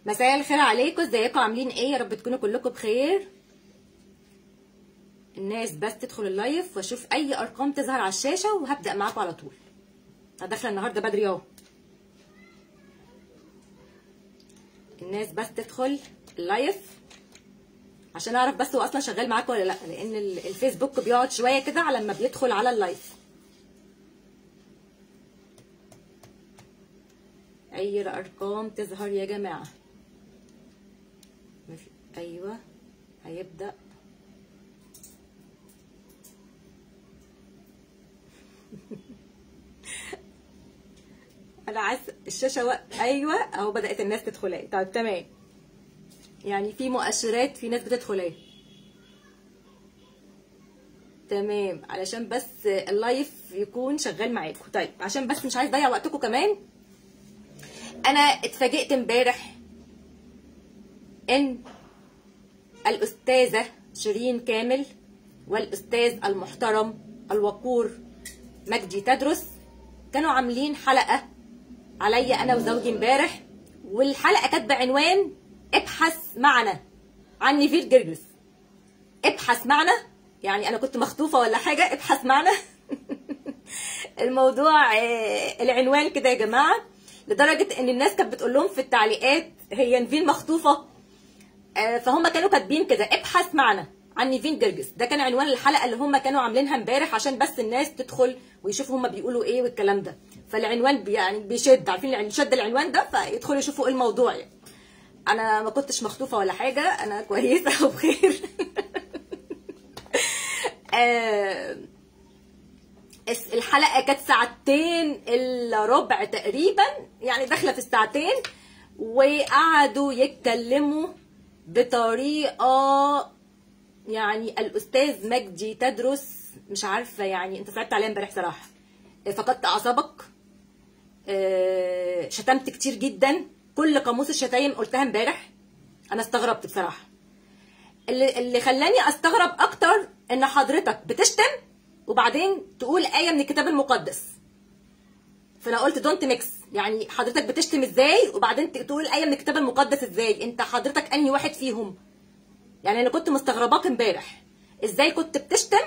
مساء الخير عليكم ازيكم عاملين ايه يا رب تكونوا كلكم بخير الناس بس تدخل اللايف واشوف اي ارقام تظهر على الشاشه وهبدا معاكم على طول انا داخله النهارده بدري اهو الناس بس تدخل اللايف عشان اعرف بس هو اصلا شغال معاكم ولا لا لان ال- الفيسبوك بيقعد شويه كده على لما بيدخل على اللايف اي ارقام تظهر يا جماعه مفي- ايوه هيبدا انا عايز الشاشه و... ايوه اهو بدات الناس تدخل اهي طيب تمام يعني في مؤشرات في ناس بتدخل اهي تمام علشان بس اللايف يكون شغال معاكم طيب عشان بس مش عايز اضيع وقتكم كمان انا اتفاجئت امبارح ان الاستاذه شيرين كامل والاستاذ المحترم الوقور مجدي تدرس كانوا عاملين حلقه عليا انا وزوجي امبارح والحلقه كانت بعنوان ابحث معنا عن نيفير جرجس ابحث معنا يعني انا كنت مخطوفه ولا حاجه ابحث معنا الموضوع آه، العنوان كده يا جماعه لدرجه ان الناس كانت بتقول لهم في التعليقات هي نيفين مخطوفه آه، فهم كانوا كاتبين كده ابحث معنا عن نيفين جرجس ده كان عنوان الحلقه اللي هم كانوا عاملينها امبارح عشان بس الناس تدخل ويشوفوا هم بيقولوا ايه والكلام ده فالعنوان بي يعني بيشد عارفين العن- شد العنوان ده فيدخلوا يشوفوا ايه الموضوع يعني انا ما كنتش مخطوفه ولا حاجه انا كويسه وبخير آه، الس- الحلقه كانت ساعتين الا ربع تقريبا يعني داخله في الساعتين وقعدوا يتكلموا بطريقه يعني الاستاذ مجدي تدرس مش عارفه يعني انت صعبت عليا امبارح صراحه فقدت اعصابك آه، شتمت كتير جدا كل قاموس الشتايم قلتها امبارح انا استغربت بصراحه اللي, اللي خلاني استغرب اكتر ان حضرتك بتشتم وبعدين تقول ايه من الكتاب المقدس فانا قلت دونت ميكس يعني حضرتك بتشتم ازاي وبعدين ت- تقول ايه من الكتاب المقدس ازاي انت حضرتك انهي واحد فيهم يعني انا كنت مستغرباك امبارح ازاي كنت بتشتم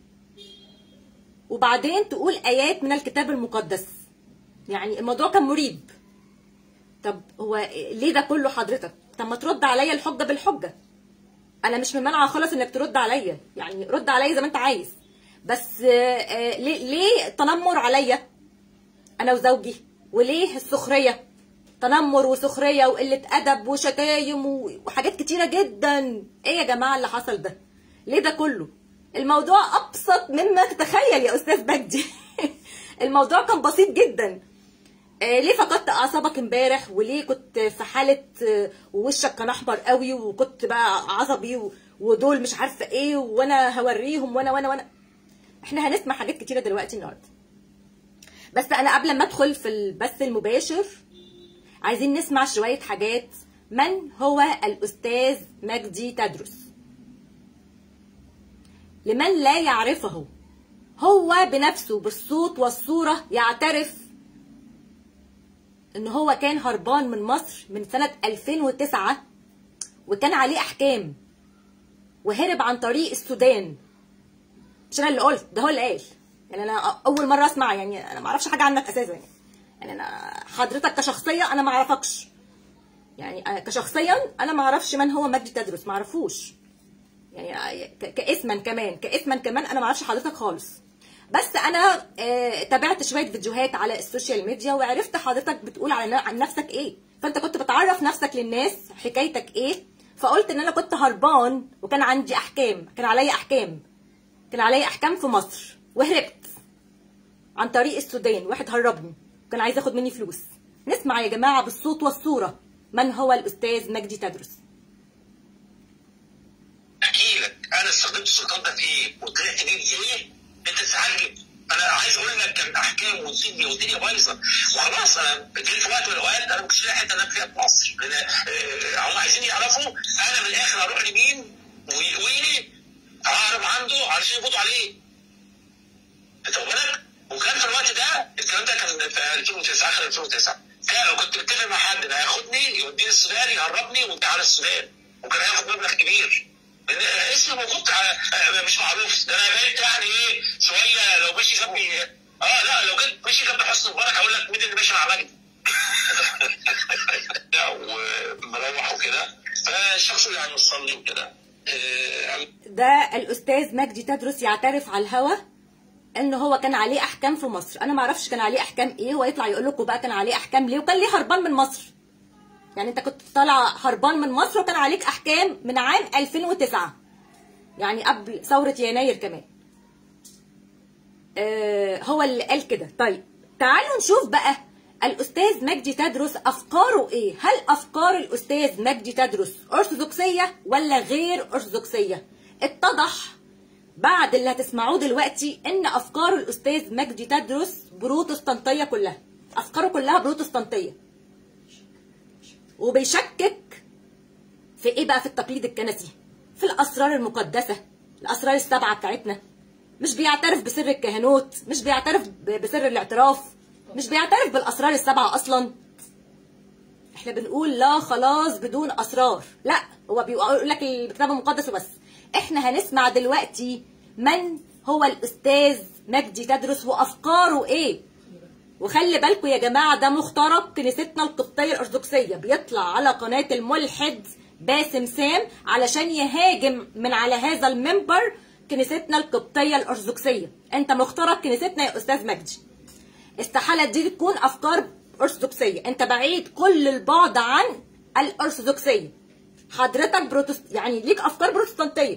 وبعدين تقول ايات من الكتاب المقدس يعني الموضوع كان مريب طب هو ليه ده كله حضرتك طب ما ترد عليا الحجه بالحجه انا مش ممانعه خالص انك ترد عليا يعني رد عليا زي ما انت عايز بس آه، آه، ليه ليه تنمر عليا انا وزوجي وليه السخريه تنمر وسخريه وقله ادب وشتايم و- وحاجات كتيره جدا ايه يا جماعه اللي حصل ده ليه ده كله الموضوع ابسط مما تتخيل يا استاذ مجدي الموضوع كان بسيط جدا آه، ليه فقدت اعصابك امبارح وليه كنت في حاله آه، ووشك كان احمر قوي وكنت بقى عصبي و- ودول مش عارفه ايه وانا هوريهم وانا وانا وانا احنا هنسمع حاجات كتيره دلوقتي النهارده بس انا قبل ما ادخل في البث المباشر عايزين نسمع شويه حاجات من هو الاستاذ مجدي تدرس لمن لا يعرفه هو بنفسه بالصوت والصوره يعترف ان هو كان هربان من مصر من سنة 2009 وكان عليه احكام وهرب عن طريق السودان مش انا اللي قلت ده هو اللي قال يعني انا اول مرة اسمع يعني انا ما اعرفش حاجة عنك اساسا يعني يعني انا حضرتك كشخصية انا ما اعرفكش يعني أنا كشخصيا انا ما اعرفش من هو مجدي تدرس ما اعرفوش يعني ك- كاسما كمان كاسما كمان انا ما اعرفش حضرتك خالص بس انا آه، تابعت شويه فيديوهات على السوشيال ميديا وعرفت حضرتك بتقول على عن نفسك ايه فانت كنت بتعرف نفسك للناس حكايتك ايه فقلت ان انا كنت هربان وكان عندي احكام كان عليا احكام كان عليا احكام في مصر وهربت عن طريق السودان واحد هربني وكان عايز ياخد مني فلوس نسمع يا جماعه بالصوت والصوره من هو الاستاذ مجدي تدرس احكي لك انا استخدمت السلطان ده في ايه وطلعت بيه ايه انت تتعجب انا عايز اقول لك كان احكام وسجن والدنيا بايظه وخلاص انا جيت في وقت من الاوقات انا ما كنتش لاقي حته انام فيها في مصر لان آه، هم عايزين يعرفوا انا من الاخر هروح لمين ويقويني ههرب عنده علشان يقبضوا عليه انت واخد بالك وكان في الوقت ده الكلام ده كان في 2009 اخر 2009 كان كنت متفق مع حد ده هياخدني يوديني السودان يهربني وانت على السودان وكان هياخد مبلغ كبير لان اسمي موجود على مش معروف ده انا بقيت يعني ايه شويه لو مشي جنبي اه لا لو جيت مشي جنب حسن مبارك هقول لك مين اللي ماشي مع مجدي لا ومروح وكده فالشخص اللي هيوصلني وكده آه، ده الاستاذ مجدي تدرس يعترف على الهوا ان هو كان عليه احكام في مصر انا ما اعرفش كان عليه احكام ايه هو يطلع يقول لكم بقى كان عليه احكام ليه وكان ليه هربان من مصر يعني انت كنت طالع هربان من مصر وكان عليك احكام من عام 2009 يعني قبل ثورة يناير كمان آه هو اللي قال كده طيب تعالوا نشوف بقى الاستاذ مجدي تدرس افكاره ايه هل افكار الاستاذ مجدي تدرس ارثوذكسيه ولا غير ارثوذكسيه اتضح بعد اللي هتسمعوه دلوقتي ان افكار الاستاذ مجدي تدرس بروتستانتيه كلها افكاره كلها بروتستانتيه وبيشكك في ايه بقى في التقليد الكنسي في الاسرار المقدسه الاسرار السبعه بتاعتنا مش بيعترف بسر الكهنوت مش بيعترف ب- بسر الاعتراف مش بيعترف بالاسرار السبعه اصلا احنا بنقول لا خلاص بدون اسرار لا هو بيقول لك الكتاب المقدس وبس احنا هنسمع دلوقتي من هو الاستاذ مجدي تدرس وافكاره ايه وخلي بالكم يا جماعه ده مخترق كنيستنا القبطيه الارثوذكسيه بيطلع على قناه الملحد باسم سام علشان يهاجم من على هذا المنبر كنيستنا القبطيه الارثوذكسيه انت مخترق كنيستنا يا استاذ مجدي استحاله دي تكون افكار ارثوذكسيه انت بعيد كل البعد عن الارثوذكسيه حضرتك بروتست يعني ليك افكار بروتستانتيه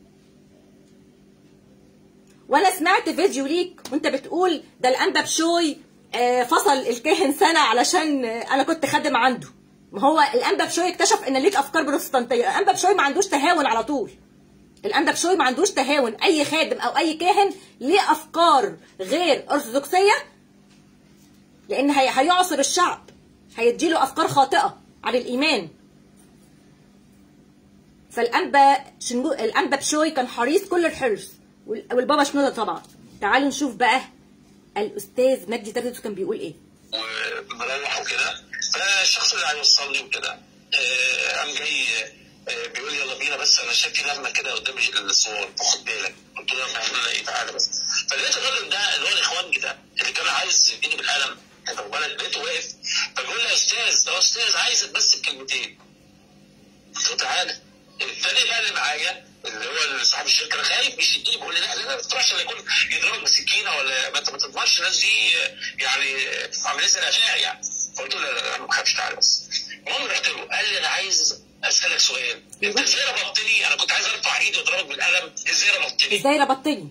وانا سمعت فيديو ليك وانت بتقول ده الانبا بشوي آه، فصل الكاهن سنه علشان آه، انا كنت خادم عنده ما هو الانبا بشوي اكتشف ان ليك افكار بروتستانتيه الانبا بشوي ما عندوش تهاون على طول الانبا بشوي ما عندوش تهاون اي خادم او اي كاهن ليه افكار غير ارثوذكسيه لان هي هيعصر الشعب هيديله افكار خاطئه عن الايمان فالانبا شنو الانبا بشوي كان حريص كل الحرص وال- والبابا شنودة طبعا تعالوا نشوف بقى الاستاذ مجدي تدرس كان بيقول ايه ومروح وكده فالشخص اللي هيوصلني وكده آه، قام جاي آه، بيقول لي يلا بينا بس انا شايف في لمه كده قدام الصور خد بالك قلت له يا فندم ايه تعالى بس فلقيت الراجل ده اللي هو الاخوانجي ده اللي كان عايز يديني بالقلم انت واخد بالك لقيته واقف فبيقول لي يا استاذ يا استاذ عايزك بس بكلمتين قلت له تعالى الثاني بقى اللي معايا اللي هو صاحب الشركه انا خايف بيشدني بيقول لي لا لا ما تروحش لا يكون يضربك بسكينه ولا ما انت ما تضمنش الناس دي يعني عاملين زي الاشاعر يعني فقلت له لا لا لا ما تخافش تعالى بس المهم رحت له قال لي انا عايز اسالك سؤال انت ازاي ربطتني انا كنت عايز ارفع ايدي واضربك بالقلم ازاي ربطتني ازاي ربطتني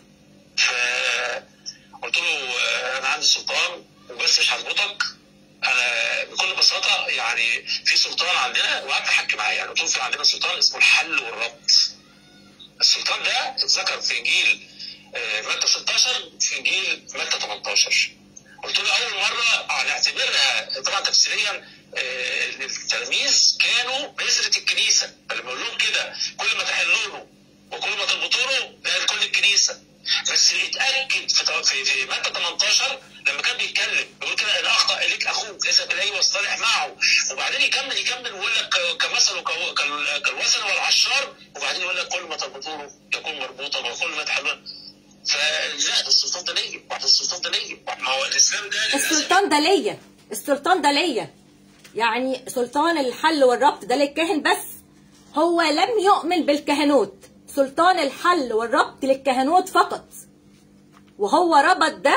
فقلت له آه، انا عندي سلطان وبس مش هظبطك انا بكل بساطه يعني في سلطان عندنا وقعدت احكي معاه يعني قلت له في عندنا سلطان اسمه الحل والربط السلطان ده اتذكر في انجيل آه، متى 16 في انجيل متى 18 قلت له اول مره هنعتبرها طبعا تفسيريا آه، ان التلاميذ كانوا بذره الكنيسه فلما اقول لهم كده كل ما تحلوا له وكل ما تربطوا له ده لكل الكنيسه بس اتاكد في في, في متى 18 لما كان بيتكلم بيقول كده ان اخطا اليك اخوك اذهب اليه واصطلح معه وبعدين يكمل يكمل ويقول لك كمثل وك- كال- كالوثن والعشار وبعدين يقول لك كل ما تربطوا له يكون مربوطا وكل ما تحلوا فلا ده السلطان ده ليا واحد السلطان ده ليا ما هو الاسلام ده للأسف السلطان ده ليا السلطان ده ليا يعني سلطان الحل والربط ده للكاهن بس هو لم يؤمن بالكهنوت سلطان الحل والربط للكهنوت فقط وهو ربط ده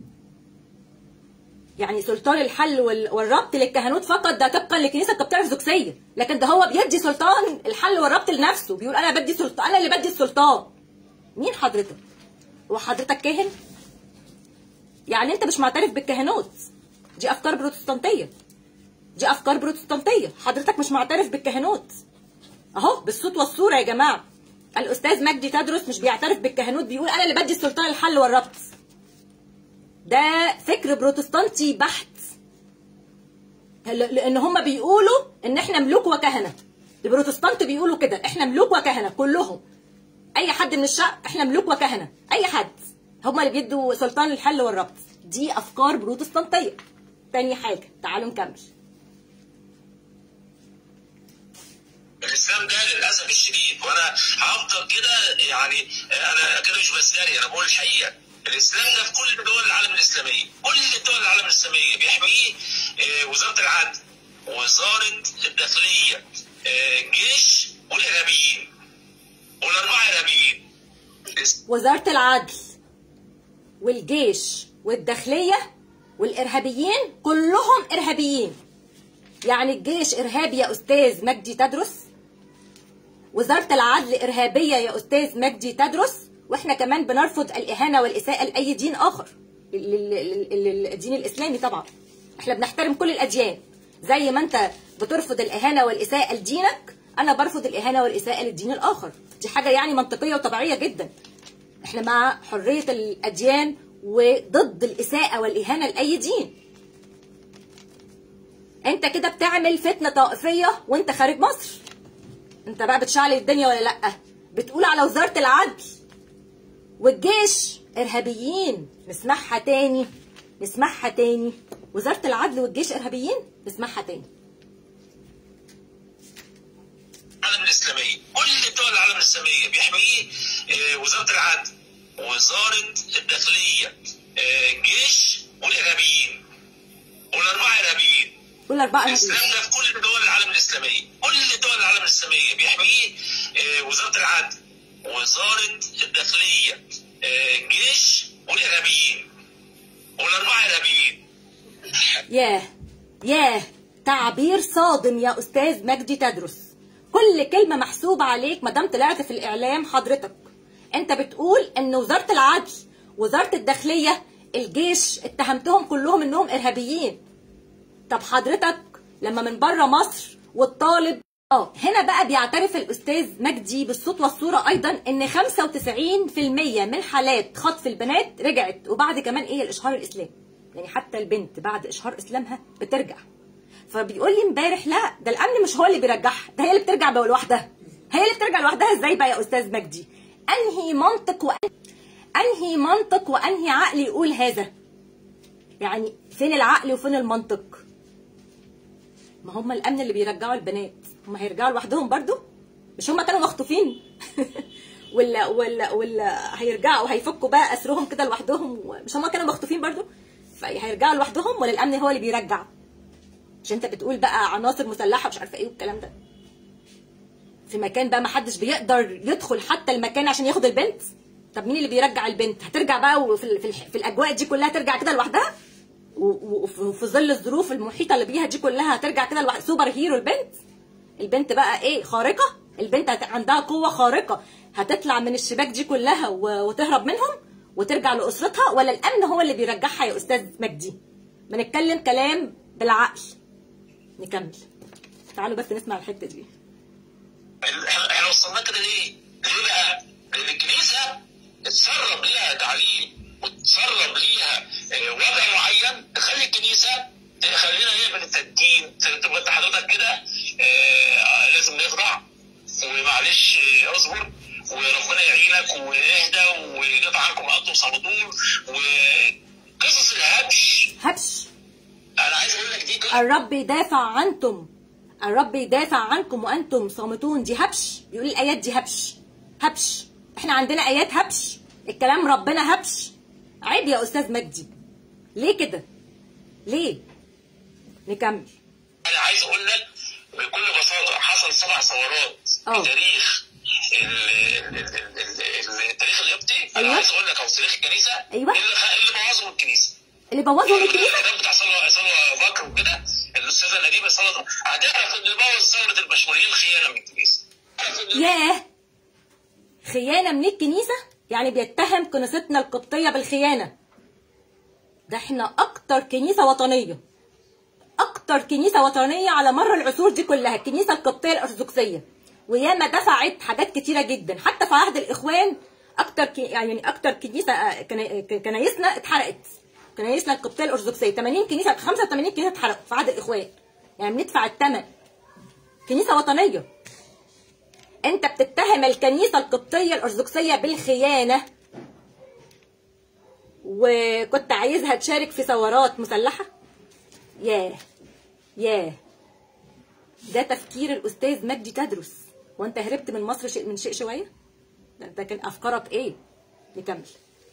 يعني سلطان الحل وال- والربط للكهنوت فقط ده طبقا للكنيسه القبطيه الارثوذكسيه لكن ده هو بيدي سلطان الحل والربط لنفسه بيقول انا بدي سلطان انا اللي بدي السلطان مين حضرتك هو حضرتك كاهن يعني انت مش معترف بالكهنوت دي افكار بروتستانتيه دي افكار بروتستانتيه حضرتك مش معترف بالكهنوت اهو بالصوت والصوره يا جماعه الاستاذ مجدي تدرس مش بيعترف بالكهنوت بيقول انا اللي بدي السلطان الحل والربط ده فكر بروتستانتي بحت ل- لان هم بيقولوا ان احنا ملوك وكهنه البروتستانت بيقولوا كده احنا ملوك وكهنه كلهم اي حد من الشعب احنا ملوك وكهنه اي حد هم اللي بيدوا سلطان الحل والربط دي افكار بروتستانتيه تاني حاجه تعالوا نكمل الاسلام ده للاسف الشديد وانا هفضل كده يعني انا كده مش بسداري انا بقول الحقيقه الاسلام ده في كل دول العالم الاسلاميه كل دول العالم الاسلاميه بيحميه آه، وزاره العدل وزاره الداخليه آه، الجيش والارهابيين والاربعه ارهابيين وزاره العدل والجيش والداخليه والارهابيين كلهم ارهابيين يعني الجيش ارهابي يا استاذ مجدي تدرس وزاره العدل ارهابيه يا استاذ مجدي تدرس واحنا كمان بنرفض الاهانه والاساءه لاي دين اخر لل- لل- لل- للدين الاسلامي طبعا احنا بنحترم كل الاديان زي ما انت بترفض الاهانه والاساءه لدينك انا برفض الاهانه والاساءه للدين الاخر دي حاجه يعني منطقيه وطبيعيه جدا احنا مع حريه الاديان وضد الاساءه والاهانه لاي دين انت كده بتعمل فتنه طائفيه وانت خارج مصر انت بقى بتشعل الدنيا ولا لا بتقول على وزاره العدل والجيش ارهابيين نسمعها تاني نسمعها تاني وزاره العدل والجيش ارهابيين نسمعها تاني العالم الاسلاميه كل دول العالم الاسلاميه بيحميه آه، وزاره العدل وزاره الداخليه آه، الجيش والارهابيين والاربعه ارهابيين قول اربعه الاسلام ارهابيين ده في كل دول العالم الاسلاميه كل دول العالم الاسلاميه بيحميه آه، وزاره العدل وزاره الداخليه آه، الجيش والارهابيين والاربعه ارهابيين ياه ياه تعبير صادم يا استاذ مجدي تدرس كل كلمه محسوبه عليك ما دام طلعت في الاعلام حضرتك انت بتقول ان وزاره العدل وزاره الداخليه الجيش اتهمتهم كلهم انهم ارهابيين طب حضرتك لما من بره مصر والطالب اه هنا بقى بيعترف الاستاذ مجدي بالصوت والصوره ايضا ان 95% من حالات خطف البنات رجعت وبعد كمان ايه الاشهار الاسلامي يعني حتى البنت بعد اشهار اسلامها بترجع فبيقول لي امبارح لا ده الامن مش هو اللي بيرجعها ده هي اللي بترجع بقى لوحدها هي اللي بترجع لوحدها ازاي بقى يا استاذ مجدي انهي منطق وأن... انهي منطق وانهي عقل يقول هذا يعني فين العقل وفين المنطق ما هم الامن اللي بيرجعوا البنات هم هيرجعوا لوحدهم برضو مش هم كانوا مخطوفين ولا ولا ولا هيرجعوا هيفكوا بقى اسرهم كده لوحدهم مش هم كانوا مخطوفين برضو فهيرجعوا لوحدهم ولا الامن هو اللي بيرجع مش انت بتقول بقى عناصر مسلحه مش عارفه ايه والكلام ده في مكان بقى ما حدش بيقدر يدخل حتى المكان عشان ياخد البنت طب مين اللي بيرجع البنت هترجع بقى وفي ال- في, ال- في الاجواء دي كلها ترجع كده لوحدها و- و- وفي وفي ظل الظروف المحيطه اللي بيها دي كلها هترجع كده لوحدها سوبر هيرو البنت البنت بقى ايه خارقه البنت هت- عندها قوه خارقه هتطلع من الشباك دي كلها و- وتهرب منهم وترجع لاسرتها ولا الامن هو اللي بيرجعها يا استاذ مجدي بنتكلم كلام بالعقل نكمل تعالوا بس نسمع الحته دي احنا احنا وصلنا كده ليه؟ ليه بقى؟ لان الكنيسه اتسرب ليها تعليم وتسرب ليها آه، وضع معين تخلي الكنيسه تخلينا نقبل التدين تبقى انت حضرتك كده آه، لازم نخضع ومعلش آه، اصبر وربنا يعينك واهدى ويقطع عنكم ما انتم صامتون وقصص الهبش هبش انا عايز اقول لك دي قصة الرب يدافع عنكم الرب يدافع عنكم وانتم صامتون دي هبش بيقول الايات دي هبش هبش احنا عندنا ايات هبش الكلام ربنا هبش عيب يا استاذ مجدي ليه كده ليه نكمل انا عايز اقول لك بكل بساطه حصل سبع ثورات اه. في تاريخ ال- ال- ال- ال- التاريخ القبطي انا أيوة. عايز اقول لك او تاريخ الكنيسه أيوة. اللي خ- اللي بوظوا الكنيسه اللي بوظوا الكنيسه الكلام بتاع صلوه صلوه بكر وكده الاستاذه نديمه صلوه هتعرف ان بوظ ثوره البشموليين خيانه من الكنيسه هتعرف إن- ياه خيانة من الكنيسة يعني بيتهم كنيستنا القبطية بالخيانة ده احنا أكتر كنيسة وطنية أكتر كنيسة وطنية على مر العصور دي كلها الكنيسة القبطية الأرثوذكسية وياما دفعت حاجات كتيرة جدا حتى في عهد الإخوان أكتر ك... يعني أكتر كنيسة آه، كنا- كنايسنا اتحرقت كنايسنا القبطية الأرثوذكسية 80 كنيسة 85 كنيسة اتحرقوا في عهد الإخوان يعني بندفع الثمن كنيسة وطنية انت بتتهم الكنيسه القبطيه الارثوذكسيه بالخيانه وكنت عايزها تشارك في ثورات مسلحه ياه ياه ده تفكير الاستاذ مجدي تدرس وانت هربت من مصر شيء من شيء شويه ده, ده كان افكارك ايه نكمل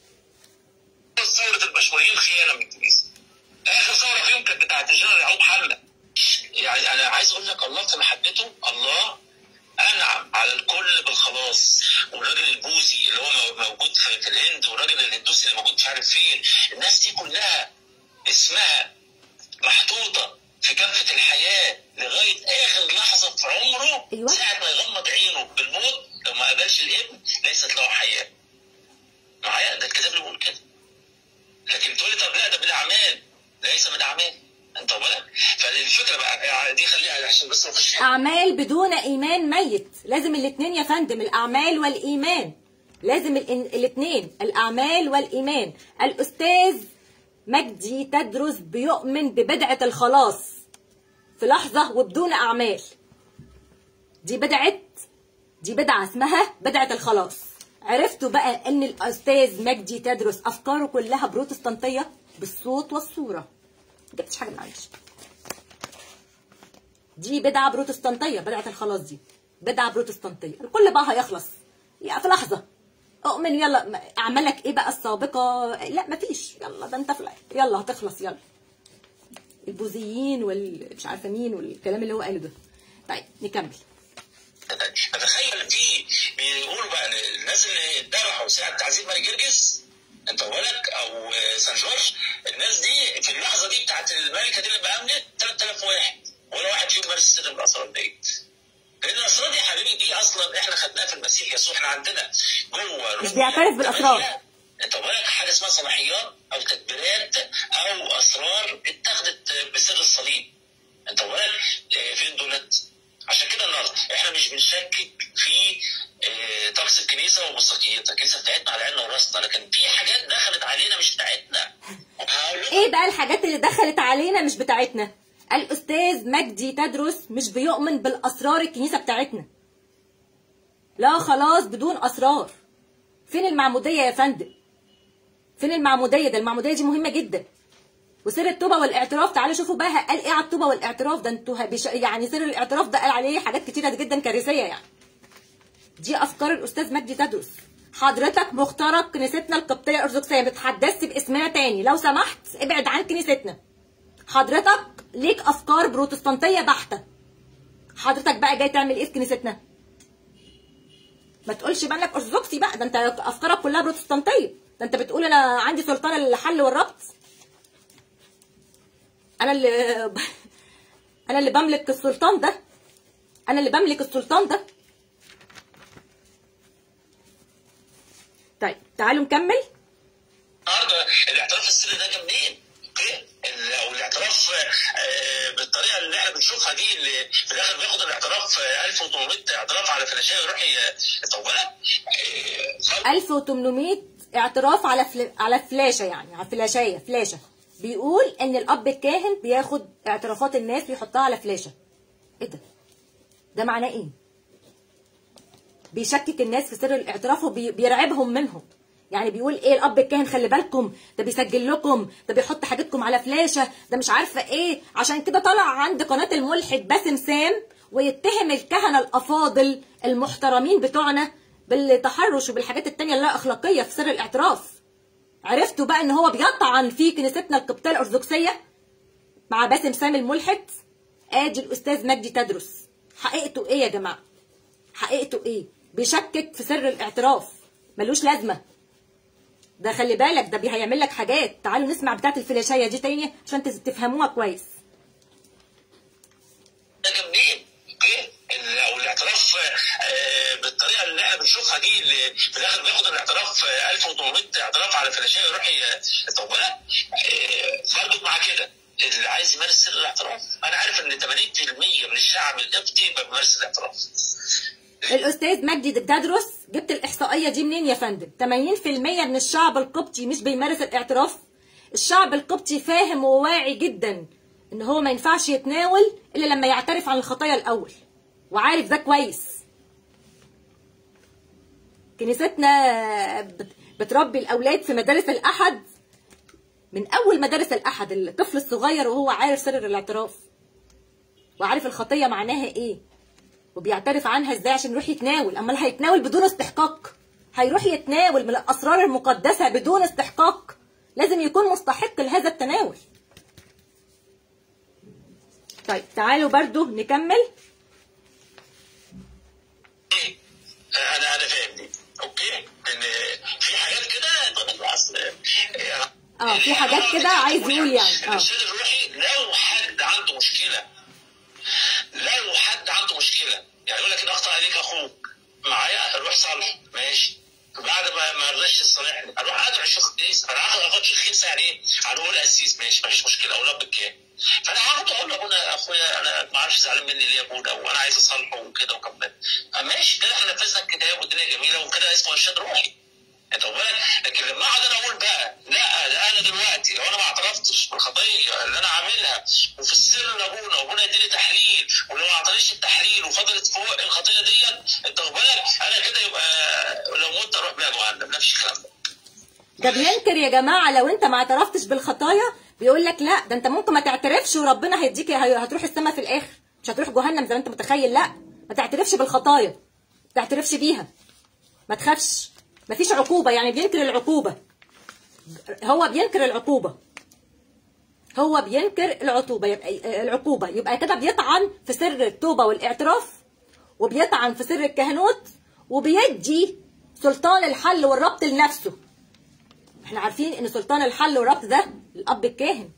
صورة البشويين خيانة من الكنيسة. آخر ثورة فيهم كانت بتاعت الجنرال يعقوب حملة. يعني أنا عايز أقول لك الله في محبته الله أنعم على الكل بالخلاص والراجل البوذي اللي هو موجود في, في الهند والراجل الهندوسي اللي موجود مش عارف فين الناس دي كلها اسمها محطوطة في كافة الحياة لغاية آخر لحظة في عمره أيوة. ساعة ما يغمض عينه بالموت لو ما قابلش الابن ليست له حياة. معايا ده الكتاب اللي بيقول كده. لكن تقول لي طب لا ده بالاعمال ليس من اعمال انت بالك فالفكره بقى يعني دي خليها عشان بس نخش في اعمال بدون ايمان ميت لازم الاثنين يا فندم الاعمال والايمان لازم الاثنين الاعمال والايمان الاستاذ مجدي تدرس بيؤمن ببدعه الخلاص في لحظه وبدون اعمال دي بدعه دي بدعه اسمها بدعه الخلاص عرفتوا بقى ان الاستاذ مجدي تدرس افكاره كلها بروتستانتيه بالصوت والصوره ما جبتش حاجه من عندي دي بدعه بروتستانتيه بدعه الخلاص دي بدعه بروتستانتيه الكل بقى هيخلص يعني في لحظه اؤمن يلا م- اعمالك ايه بقى السابقه لا مفيش يلا ده انت في الآخر. يلا هتخلص يلا البوذيين والمش عارفه مين والكلام اللي هو قاله ده طيب نكمل اتخيل في بيقولوا بقى إن الناس اللي اتذبحوا ساعه تعذيب ماري جرجس انت بالك او سان جورج الناس دي في اللحظه دي بتاعت الملكه دي لما امنت 3000 واحد ولا واحد فيهم مارس السر بالاسرار ديت لان الاسرار دي يا حبيبي دي اصلا احنا خدناها في المسيح يسوع احنا عندنا جوه مش بيعترف بالأسرار. تمانية انت بالك حاجه اسمها صلاحيات او تدبيرات او اسرار اتخذت بسر الصليب انت بالك آه، فين دولت عشان كده النهارده احنا مش بنشكك في آه، طقس الكنيسه وموسيقيتها الكنيسه بتاعتنا على عيننا وراسنا لكن في حاجات دخلت علينا مش بتاعتنا هقول لكم ايه بقى الحاجات اللي دخلت علينا مش بتاعتنا الاستاذ مجدي تدرس مش بيؤمن بالاسرار الكنيسه بتاعتنا لا خلاص بدون اسرار فين المعموديه يا فندم فين المعموديه ده المعموديه دي مهمه جدا وسر التوبه والاعتراف تعالوا شوفوا بقى قال ايه على التوبه والاعتراف ده انتوا هبش... يعني سر الاعتراف ده قال عليه حاجات كتيره جدا كارثيه يعني دي افكار الاستاذ مجدي تدرس حضرتك مخترق كنيستنا القبطيه الارثوذكسيه بتحدثت باسمنا تاني لو سمحت ابعد عن كنيستنا حضرتك ليك افكار بروتستانتيه بحته حضرتك بقى جاي تعمل ايه في كنيستنا ما تقولش بقى انك ارثوذكسي بقى ده انت افكارك كلها بروتستانتيه ده انت بتقول انا عندي سلطان الحل والربط انا اللي انا اللي بملك السلطان ده انا اللي بملك السلطان ده طيب تعالوا نكمل النهارده الاعتراف السري ده جه منين؟ اوكي ال- او الاعتراف آه، بالطريقه اللي احنا بنشوفها دي اللي في الاخر بياخد الاعتراف آه، 1800 اعتراف على فلاشيه ويروح ي- طب بالك 1800 اعتراف على فل... على فلاشه يعني على فلاشايه فلاشه بيقول ان الاب الكاهن بياخد اعترافات الناس ويحطها على فلاشه ايه ده ده معناه ايه بيشكك الناس في سر الاعتراف وبيرعبهم منهم يعني بيقول ايه الاب الكاهن خلي بالكم ده بيسجل لكم ده بيحط حاجتكم على فلاشه ده مش عارفه ايه عشان كده طلع عند قناه الملحد باسم سام ويتهم الكهنه الافاضل المحترمين بتوعنا بالتحرش وبالحاجات التانية اللا اخلاقيه في سر الاعتراف عرفتوا بقى ان هو بيطعن في كنيستنا القبطيه الارثوذكسيه مع باسم سام الملحد ادي الاستاذ مجدي تدرس حقيقته ايه يا جماعه حقيقته ايه بيشكك في سر الاعتراف ملوش لازمه ده خلي بالك ده بي- هيعمل لك حاجات تعالوا نسمع بتاعت الفلاشيه دي تاني عشان تز- تفهموها كويس ده جه منين؟ اوكي ال- او الاعتراف آه، بالطريقه اللي احنا بنشوفها دي اللي في الاخر بياخد الاعتراف آه، 1800 اعتراف على فلاشيه ويروح ي- طب بالك آه، برضه مع كده اللي عايز يمارس سر الاعتراف انا عارف ان 80% من الشعب القبطي بيمارس الاعتراف الاستاذ مجدي تدرس جبت الاحصائيه دي منين يا فندم 80% من الشعب القبطي مش بيمارس الاعتراف الشعب القبطي فاهم وواعي جدا ان هو ما ينفعش يتناول الا لما يعترف عن الخطايا الاول وعارف ده كويس كنيستنا بت- بتربي الاولاد في مدارس الاحد من اول مدارس الاحد الطفل الصغير وهو عارف سر الاعتراف وعارف الخطيه معناها ايه وبيعترف عنها ازاي عشان يروح يتناول امال هيتناول بدون استحقاق هيروح يتناول من الاسرار المقدسه بدون استحقاق لازم يكون مستحق لهذا التناول طيب تعالوا برضو نكمل انا انا فاهم دي اوكي ان في حاجات كده طب اصل اه في حاجات كده عايز يقول يعني اه الارشاد الروحي لو حد عنده مشكله لو حد عنده مشكله يعني يقول لك ان اخطا عليك اخوك معايا روح صالحه ماشي بعد ما ما رضاش يصالحني اروح ادعو الشيخ قديس انا هاخد اخد شيخ قديس يعني ايه؟ هنقول قسيس ماشي مفيش مشكله اقول رب الكام فانا هقعد اقول لابونا اخويا انا ما اعرفش زعلان مني ليه يا ابونا وانا عايز اصالحه وكده وكمل ماشي كده احنا نفذنا الكتاب والدنيا جميله وكده اسمه ارشاد روحي انت واخد بالك لكن لما اقعد انا اقول بقى لا ده انا دلوقتي لو انا ما اعترفتش بالخطيه اللي انا عاملها وفي السر لابونا وابونا يديني تحليل ولو ما اعطانيش التحليل وفضلت فوق الخطيه ديت انت واخد بالك انا كده يبقى لو مت اروح بيها جهنم نفس الكلام ده ده بينكر يا جماعه لو انت ما اعترفتش بالخطايا بيقول لك لا ده انت ممكن ما تعترفش وربنا هيديك هي- هتروح السما في الاخر مش هتروح جهنم زي ما انت متخيل لا ما تعترفش بالخطايا ما تعترفش بيها ما تخافش مفيش عقوبه يعني بينكر العقوبه هو بينكر العقوبه هو بينكر العقوبه يبقى العقوبه يبقى كده بيطعن في سر التوبه والاعتراف وبيطعن في سر الكهنوت وبيدي سلطان الحل والربط لنفسه احنا عارفين ان سلطان الحل والربط ده الاب الكاهن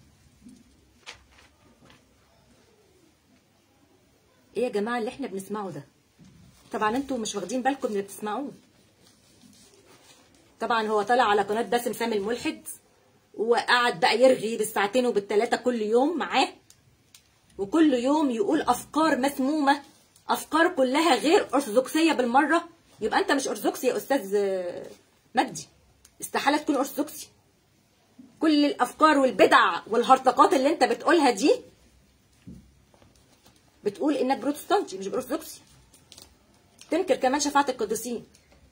ايه يا جماعه اللي احنا بنسمعه ده طبعا انتوا مش واخدين بالكم من اللي بتسمعوه طبعا هو طلع على قناه باسم سامي الملحد وقعد بقى يرغي بالساعتين وبالثلاثه كل يوم معاه وكل يوم يقول افكار مسمومه افكار كلها غير ارثوذكسيه بالمره يبقى انت مش ارثوذكسي يا استاذ آه، مجدي استحاله تكون ارثوذكسي كل الافكار والبدع والهرطقات اللي انت بتقولها دي بتقول انك بروتستانتي مش ارثوذكسي تنكر كمان شفاعه القديسين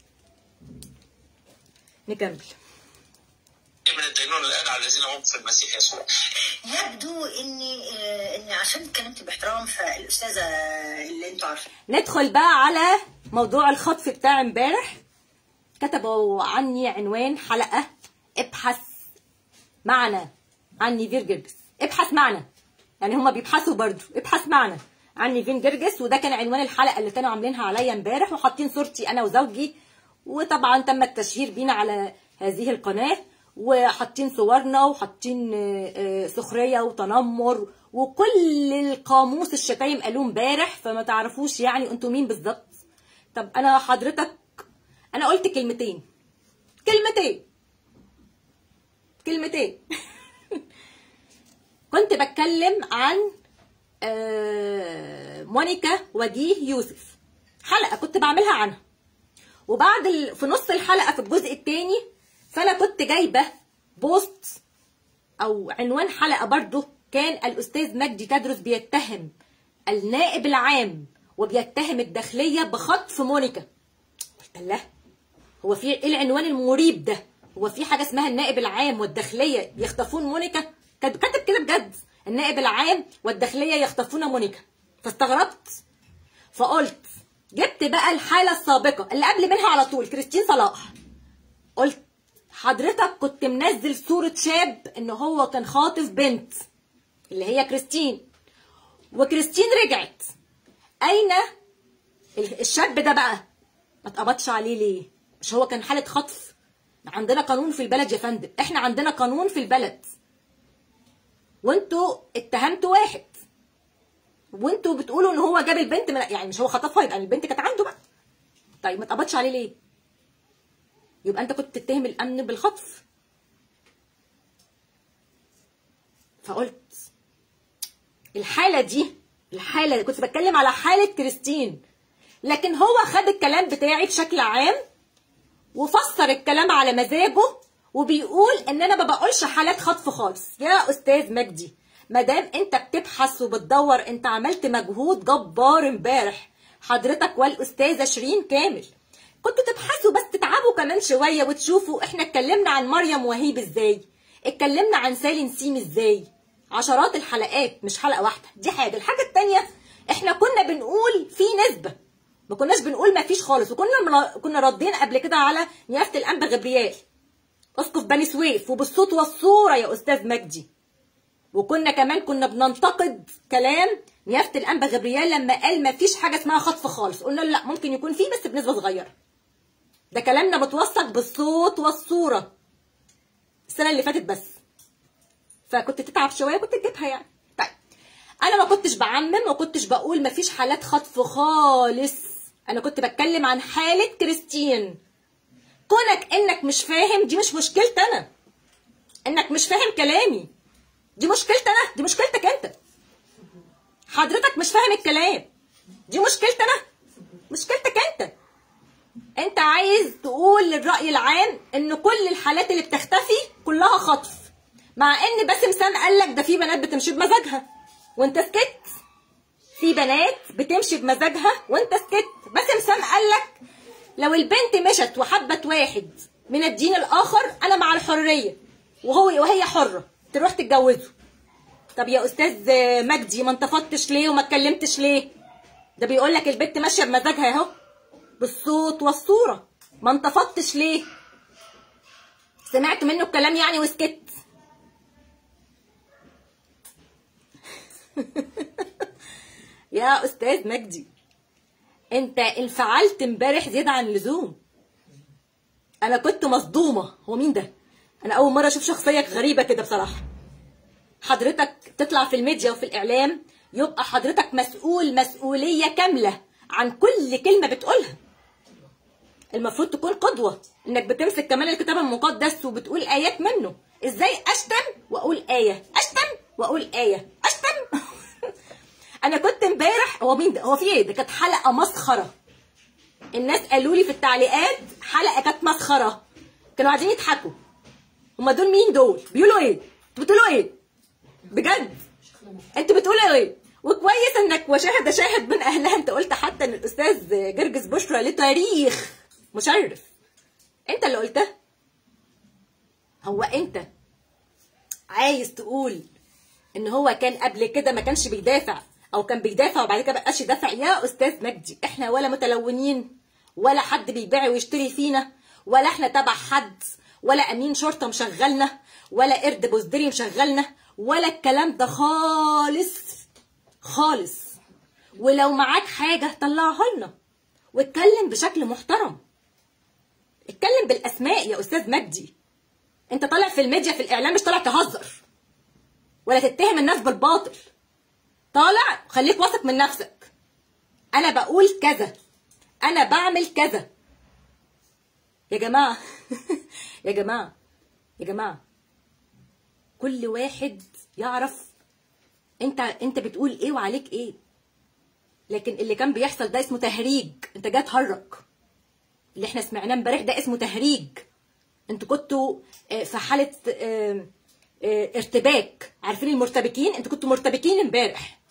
نكمل من الدينون الان على الذين هم في المسيح يسوع يبدو اني آه، اني عشان اتكلمت باحترام فالاستاذه اللي انتوا عارفين ندخل بقى على موضوع الخطف بتاع امبارح كتبوا عني عنوان حلقة ابحث معنا عن نيفير جرجس ابحث معنا يعني هما بيبحثوا برضو ابحث معنا عن نيفين جرجس وده كان عنوان الحلقة اللي كانوا عاملينها عليا امبارح وحاطين صورتي انا وزوجي وطبعا تم التشهير بينا على هذه القناة وحاطين صورنا وحاطين آه، آه، سخرية وتنمر وكل القاموس الشتايم قالوه امبارح فما تعرفوش يعني انتوا مين بالظبط طب انا حضرتك انا قلت كلمتين كلمتين كلمتين كنت بتكلم عن آه، مونيكا وجيه يوسف حلقة كنت بعملها عنها وبعد ال... في نص الحلقة في الجزء الثاني فأنا كنت جايبة بوست أو عنوان حلقة برضه كان الأستاذ مجدي تدرس بيتهم النائب العام وبيتهم الداخلية بخطف مونيكا قلت له هو في ايه العنوان المريب ده هو في حاجه اسمها النائب العام والداخليه يخطفون مونيكا كات- كاتب كده بجد النائب العام والداخليه يخطفون مونيكا فاستغربت فقلت جبت بقى الحاله السابقه اللي قبل منها على طول كريستين صلاح قلت حضرتك كنت منزل صوره شاب ان هو كان خاطف بنت اللي هي كريستين وكريستين رجعت اين ال- الشاب ده بقى ما اتقبضش عليه ليه مش هو كان حاله خطف عندنا قانون في البلد يا فندم احنا عندنا قانون في البلد وانتوا اتهمتوا واحد وانتوا بتقولوا ان هو جاب البنت من يعني مش هو خطفها يبقى البنت كانت عنده بقى طيب ما اتقبضش عليه ليه يبقى انت كنت تتهم الامن بالخطف فقلت الحاله دي الحاله كنت بتكلم على حاله كريستين لكن هو خد الكلام بتاعي بشكل عام وفسر الكلام على مزاجه وبيقول ان انا ما بقولش حالات خطف خالص يا استاذ مجدي ما دام انت بتبحث وبتدور انت عملت مجهود جبار امبارح حضرتك والاستاذه شيرين كامل كنتوا تبحثوا بس تتعبوا كمان شويه وتشوفوا احنا اتكلمنا عن مريم وهيب ازاي اتكلمنا عن سالي نسيم ازاي عشرات الحلقات مش حلقه واحده دي حاجه الحاجه التانية احنا كنا بنقول في نسبه ما كناش بنقول ما فيش خالص وكنا ملا- كنا ردين قبل كده على نيافه الانبا غبريال اسقف بني سويف وبالصوت والصوره يا استاذ مجدي وكنا كمان كنا بننتقد كلام نيافه الانبا غبريال لما قال ما فيش حاجه اسمها خطف خالص قلنا له لا ممكن يكون فيه بس بنسبه صغيره ده كلامنا متوثق بالصوت والصوره السنه اللي فاتت بس فكنت تتعب شويه كنت تجيبها يعني طيب انا ما كنتش بعمم ما كنتش بقول ما فيش حالات خطف خالص انا كنت بتكلم عن حاله كريستين كونك انك مش فاهم دي مش مشكلتي انا انك مش فاهم كلامي دي مشكلتي انا دي مشكلتك انت حضرتك مش فاهم الكلام دي مشكلتي انا مشكلتك انت انت عايز تقول للرأي العام ان كل الحالات اللي بتختفي كلها خطف مع ان باسم سام قال لك ده في بنات بتمشي بمزاجها وانت سكت في بنات بتمشي بمزاجها وانت سكت باسم سام قال لك لو البنت مشت وحبت واحد من الدين الاخر انا مع الحريه وهو وهي حره تروح تتجوزه طب يا استاذ مجدي ما انتفضتش ليه وما اتكلمتش ليه ده بيقول لك البنت ماشيه بمزاجها اهو بالصوت والصوره ما انتفضتش ليه سمعت منه الكلام يعني وسكت يا استاذ مجدي انت انفعلت امبارح زياده عن اللزوم انا كنت مصدومه هو مين ده انا اول مره اشوف شخصيه غريبه كده بصراحه حضرتك تطلع في الميديا وفي الاعلام يبقى حضرتك مسؤول مسؤوليه كامله عن كل كلمه بتقولها المفروض تكون قدوه انك بتمسك كمان الكتاب المقدس وبتقول ايات منه ازاي اشتم واقول ايه اشتم واقول ايه اشتم انا كنت امبارح هو مين ده هو في ايه ده كانت حلقه مسخره الناس قالوا لي في التعليقات حلقه كانت مسخره كانوا قاعدين يضحكوا هما دول مين دول بيقولوا ايه انتوا بتقولوا ايه بجد انتوا بتقولوا ايه وكويس انك وشاهد شاهد من اهلها انت قلت حتى ان الاستاذ جرجس بشرى له تاريخ مشرف انت اللي قلتها هو انت عايز تقول ان هو كان قبل كده ما كانش بيدافع او كان بيدافع وبعد كده بقاش يدافع يا استاذ مجدي احنا ولا متلونين ولا حد بيبيع ويشتري فينا ولا احنا تبع حد ولا امين شرطه مشغلنا ولا قرد بوزدري مشغلنا ولا الكلام ده خالص خالص ولو معاك حاجه طلعها لنا واتكلم بشكل محترم اتكلم بالاسماء يا استاذ مجدي انت طالع في الميديا في الاعلام مش طالع تهزر ولا تتهم الناس بالباطل طالع خليك واثق من نفسك انا بقول كذا انا بعمل كذا يا جماعه يا جماعه يا جماعه كل واحد يعرف انت انت بتقول ايه وعليك ايه لكن اللي كان بيحصل ده اسمه تهريج انت جاي تهرج اللي احنا سمعناه امبارح ده اسمه تهريج انتوا كنتوا آه، في حاله آه، آه، ارتباك عارفين المرتبكين انتوا كنتوا مرتبكين امبارح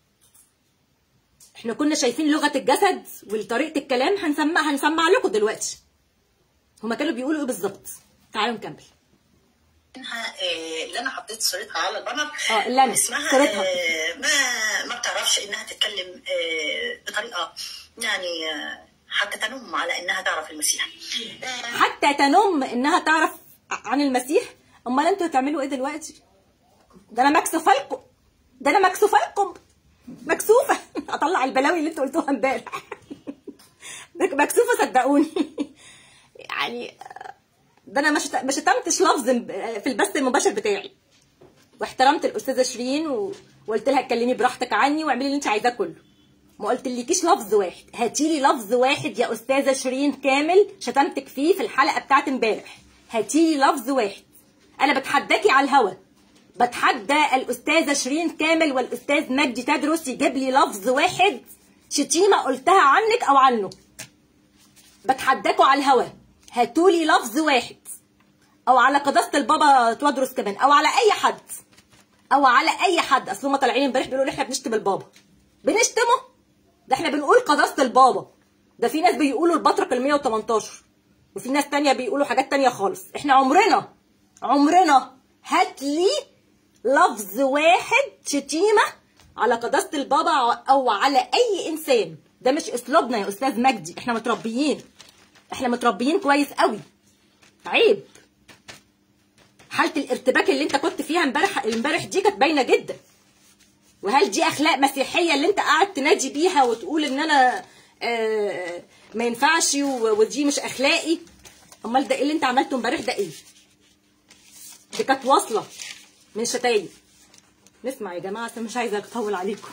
احنا كنا شايفين لغه الجسد وطريقه الكلام هنسمع هنسمع لكم دلوقتي هما كانوا بيقولوا ايه بالظبط تعالوا نكمل منها آه، اللي انا حطيت صورتها على البانر اه، اللي أنا اسمها صورتها. آه، ما ما بتعرفش انها تتكلم آه، بطريقه يعني آه، حتى تنم على انها تعرف المسيح آه، حتى تنم انها تعرف عن المسيح امال انتوا هتعملوا ايه دلوقتي ده انا مكسوفه لكم ده انا مكسوفه لكم مكسوفه اطلع البلاوي اللي انتوا قلتوها امبارح مكسوفه صدقوني يعني ده انا ما شت- ما شتمتش لفظ في البث المباشر بتاعي واحترمت الاستاذه شيرين و- وقلت لها اتكلمي براحتك عني واعملي اللي انت عايزاه كله ما قلتلكيش لفظ واحد هاتيلي لفظ واحد يا استاذه شيرين كامل شتمتك فيه في الحلقه بتاعت امبارح هاتيلي لفظ واحد انا بتحداكي على الهوا بتحدى الاستاذه شيرين كامل والاستاذ مجدي تدرس يجيب لي لفظ واحد شتيمه قلتها عنك او عنه بتحداكوا على الهوا هاتولي لفظ واحد او على قداسه البابا تودرس كمان او على اي حد او على اي حد اصل هم طالعين امبارح بيقولوا احنا بنشتم البابا بنشتمه ده احنا بنقول قداسه البابا ده في ناس بيقولوا البطرك ال 118 وفي ناس تانية بيقولوا حاجات تانية خالص احنا عمرنا عمرنا هات لي لفظ واحد شتيمه على قداسه البابا او على اي انسان ده مش اسلوبنا يا استاذ مجدي احنا متربيين احنا متربيين كويس قوي عيب حاله الارتباك اللي انت كنت فيها امبارح امبارح دي كانت باينه جدا وهل دي اخلاق مسيحيه اللي انت قاعد تنادي بيها وتقول ان انا آه ما ينفعش و- ودي مش اخلاقي امال ده ايه اللي انت عملته امبارح ده ايه دي كانت واصله من شتايم نسمع يا جماعه عشان مش عايزه اطول عليكم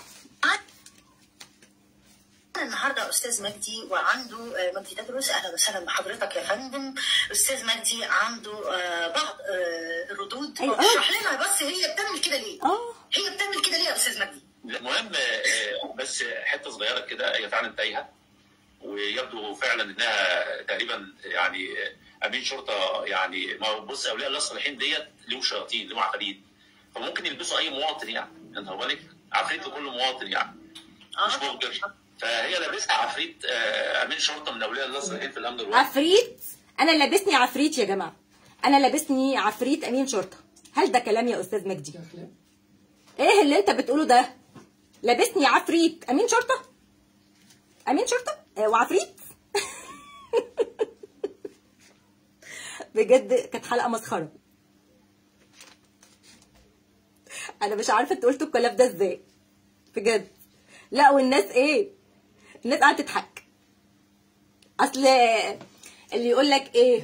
النهارده استاذ مجدي وعنده آه، مجدي تدرس اهلا وسهلا بحضرتك يا فندم استاذ مجدي عنده آه، بعض آه، الردود أيوة. اشرح لنا بس هي بتعمل كده ليه؟ اه هي بتعمل كده ليه يا استاذ مجدي؟ المهم آه، بس حته صغيره كده هي فعلا تايهه ويبدو فعلا انها تقريبا يعني آه، امين شرطه يعني ما هو بص اولياء الله الصالحين ديت ليهم شياطين ليهم عفاريت فممكن يلبسوا اي مواطن يعني انت هو بالك عفريت لكل مواطن يعني مش اه مخبر فهي لابسها عفريت آه، امين شرطه من اولياء الله الصالحين في الامن الوطني عفريت انا لابسني عفريت يا جماعه انا لابسني عفريت امين شرطه هل ده كلام يا استاذ مجدي ايه اللي انت بتقوله ده لابسني عفريت امين شرطه امين شرطه آه وعفريت بجد كانت حلقه مسخره انا مش عارفه انتوا قلتوا الكلام ده ازاي بجد لا والناس ايه الناس قاعده تضحك اصل اللي يقول لك ايه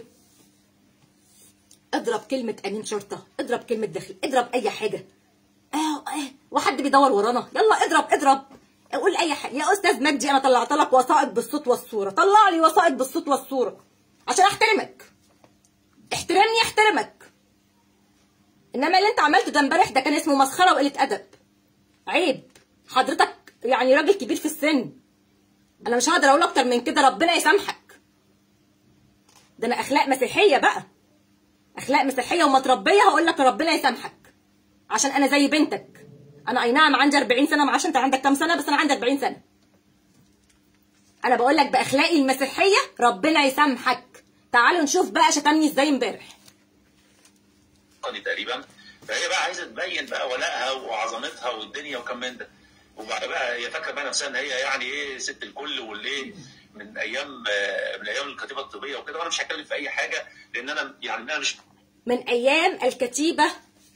اضرب كلمة أمين شرطة اضرب كلمة داخل اضرب أي حاجة اه اه وحد بيدور ورانا يلا اضرب اضرب قول أي حاجة يا أستاذ مجدي أنا طلعت لك وثائق بالصوت والصورة طلع لي وثائق بالصوت والصورة عشان أحترمك احترمني احترمك إنما اللي أنت عملته ده امبارح ده كان اسمه مسخرة وقلة أدب عيب حضرتك يعني راجل كبير في السن انا مش هقدر اقول اكتر من كده ربنا يسامحك ده انا اخلاق مسيحيه بقى اخلاق مسيحيه ومتربيه هقول لك ربنا يسامحك عشان انا زي بنتك انا اي نعم عندي 40 سنه معرفش انت عندك كام سنه بس انا عندي 40 سنه انا بقول لك باخلاقي المسيحيه ربنا يسامحك تعالوا نشوف بقى شتمني ازاي امبارح الوطني تقريبا فهي بقى عايزه تبين بقى ولائها وعظمتها والدنيا وكم من ده وبعد بقى هي فاكره بقى نفسها ان هي يعني ايه ست الكل والايه من ايام آه، من ايام الكتيبه الطبيه وكده وانا مش هتكلم في اي حاجه لان انا يعني انا مش من ايام الكتيبه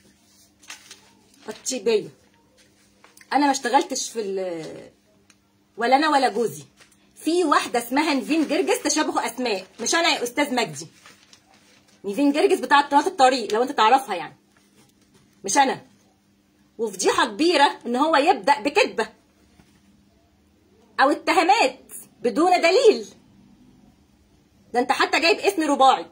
الطيبيه انا ما اشتغلتش في ال- ولا انا ولا جوزي في واحده اسمها نيفين جرجس تشابه اسماء مش انا يا استاذ مجدي نيفين جرجس بتاعه قناه الطريق لو انت تعرفها يعني مش انا وفضيحه كبيره ان هو يبدا بكذبه او اتهامات بدون دليل ده انت حتى جايب اسم رباعي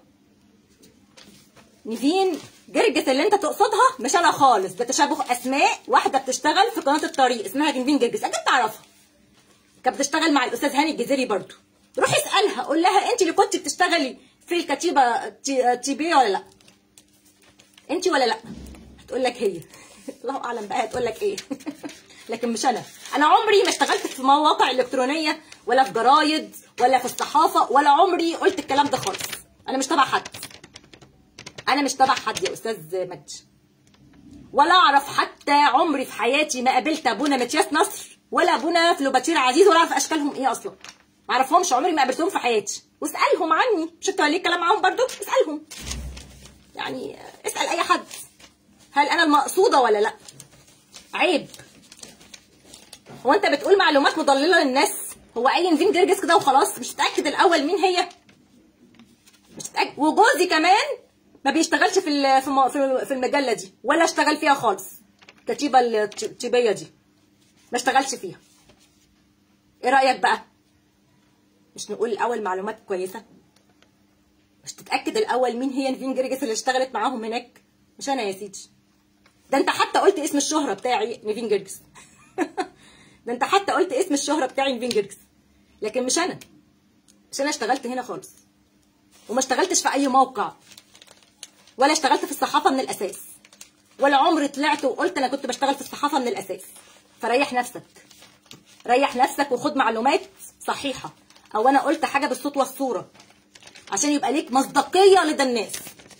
نيفين جرجس اللي انت تقصدها مش انا خالص ده تشابه اسماء واحده بتشتغل في قناه الطريق اسمها نيفين جرجس اكيد تعرفها كانت بتشتغل مع الاستاذ هاني الجزيري برضو روح اسالها قول لها انت اللي كنت بتشتغلي في الكتيبه التي- التيبيه ولا لا انت ولا لا هتقول لك هي الله اعلم بقى هتقول لك ايه لكن مش انا انا عمري ما اشتغلت في مواقع الكترونيه ولا في جرايد ولا في الصحافه ولا عمري قلت الكلام ده خالص انا مش تبع حد انا مش تبع حد يا استاذ مجدي ولا اعرف حتى عمري في حياتي ما قابلت ابونا متياس نصر ولا ابونا فلوباتير عزيز ولا اعرف اشكالهم ايه اصلا ما اعرفهمش عمري ما قابلتهم في حياتي واسالهم عني مش انت ليك كلام معاهم برضو اسالهم يعني اسال اي حد هل انا المقصوده ولا لا عيب هو انت بتقول معلومات مضلله للناس هو اي نفين جرجس كده وخلاص مش متاكد الاول مين هي مش متاكد وجوزي كمان ما بيشتغلش في ال- في م- في في المجله دي ولا اشتغل فيها خالص الكتيبه الت- الطبيه دي ما اشتغلش فيها ايه رايك بقى مش نقول الاول معلومات كويسه مش تتاكد الاول مين هي نفين جرجس اللي اشتغلت معاهم هناك مش انا يا سيدي ده انت حتى قلت اسم الشهره بتاعي نيفين جرجس ده انت حتى قلت اسم الشهره بتاعي نيفين جرجس لكن مش انا مش انا اشتغلت هنا خالص وما اشتغلتش في اي موقع ولا اشتغلت في الصحافه من الاساس ولا عمري طلعت وقلت انا كنت بشتغل في الصحافه من الاساس فريح نفسك ريح نفسك وخد معلومات صحيحه او انا قلت حاجه بالصوت والصوره عشان يبقى ليك مصداقيه لدى الناس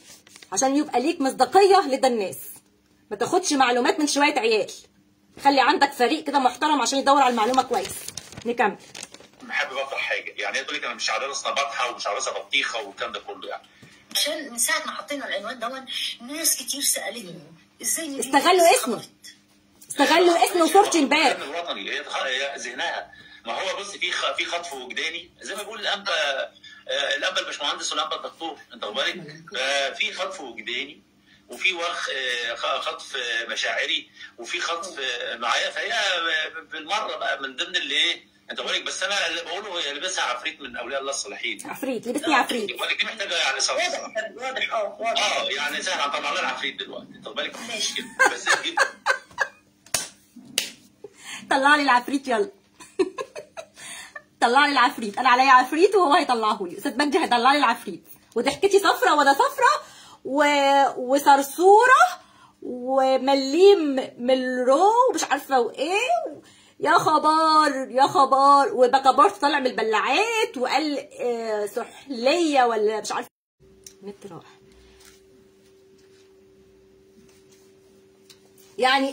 عشان يبقى ليك مصداقيه لدى الناس ما تاخدش معلومات من شويه عيال خلي عندك فريق كده محترم عشان يدور على المعلومه كويس نكمل حابب افرح حاجه يعني هي تقول لك انا مش عرسنا بطحه ومش عرسه بطيخه والكلام ده كله يعني عشان من ساعه ما حطينا العنوان دون ناس كتير سالتني ازاي نجيب استغلوا ناس اسمه. خبرت؟ استغلوا اسمه وصورتي امبارح الفن الوطني هي هي ذهنها ما هو بص في خ- في خطف وجداني زي ما بيقول الانبا آه، الانبا الباشمهندس والانبا الدكتور انت واخد بالك ففي خطف وجداني وفي وخ آه، خ- خطف آه، مشاعري وفي خطف آه، معايا فهي آه، بالمره بقى من ضمن اللي ايه انت واخد بالك بس انا اللي بقوله هي لبسها عفريت من اولياء الله الصالحين عفريت لبسني عفريت واخد بالك دي محتاجه يعني صبر واضح واضح اه واضح اه يعني سهل هنطلع لها العفريت دلوقتي انت واخد بالك مش ماشي. مشكله بس هي تجيب طلع لي العفريت يلا طلع لي العفريت انا عليا عفريت وهو هيطلعه لي استاذ مجدي هيطلع لي العفريت وضحكتي صفرة وانا صفرة و... وصرصورة ومليم ملرو ومش عارفه وايه يا خبر يا خبر وبكابورت طالع من البلاعات وقال آه، سحليه ولا مش عارفه النت راح يعني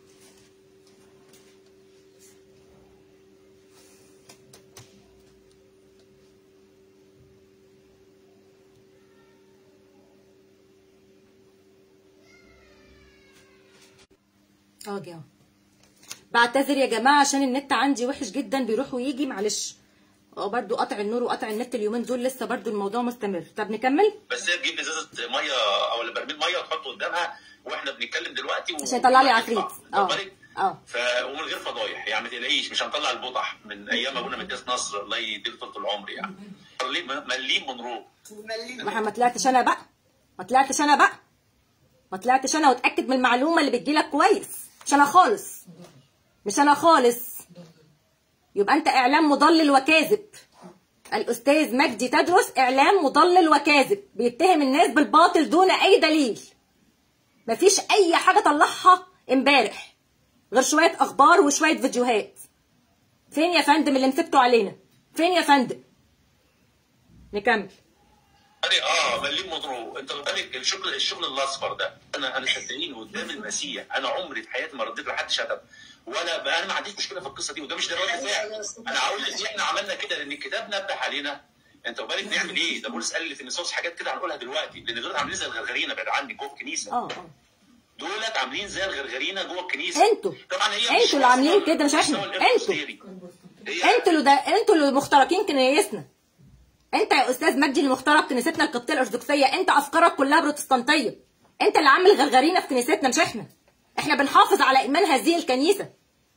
اه جاو بعتذر يا جماعه عشان النت عندي وحش جدا بيروح ويجي معلش اه برضو قطع النور وقطع النت اليومين دول لسه برضو الموضوع مستمر طب نكمل بس هي تجيب ازازه ميه او برميل ميه وتحطه قدامها واحنا بنتكلم دلوقتي و... عشان يطلع لي عفريت اه اه اه ف... ومن غير فضايح يعني ما تقلقيش مش هنطلع البطح من ايام ابونا مدياس نصر الله يديله طول العمر يعني مليم مليم منروق ما ما طلعتش انا بقى ما طلعتش انا بقى ما طلعتش انا واتاكد من المعلومه اللي بتجيلك كويس مش انا خالص مش انا خالص يبقى انت اعلام مضلل وكاذب الاستاذ مجدي تدرس اعلام مضلل وكاذب بيتهم الناس بالباطل دون اي دليل مفيش اي حاجه طلعها امبارح غير شويه اخبار وشويه فيديوهات فين يا فندم اللي مسكته علينا فين يا فندم نكمل يعني اه مليم منروق انت واخد بالك الشغل الشغل الاصفر ده انا انا صدقيني قدام المسيح انا عمري في حياتي ما رديت لحد شتم ولا بقى انا ما عنديش مشكله في القصه دي وده مش ده رد فعل انا هقول ان احنا عملنا كده لان الكتاب نبه علينا انت بالك نعمل ايه؟ ده بولس قال لي في النصوص حاجات كده هنقولها دلوقتي لان دول عاملين زي الغرغرينه بعد عني جوه الكنيسه اه اه دولت عاملين زي الغرغرينه جوه الكنيسه انتوا. طبعا هي انتوا مش اللي عاملين واصلة كده، مش احنا. لمستوى الإرث انتوا. الأسري. هي انتوا اللي ده انتوا اللي مخترقين كنايسنا انت يا استاذ مجدي اللي مخترق كنيستنا القبطيه الارثوذكسيه انت افكارك كلها بروتستانتيه انت اللي عامل غرغرينا في كنيستنا مش احنا احنا بنحافظ على ايمان هذه الكنيسه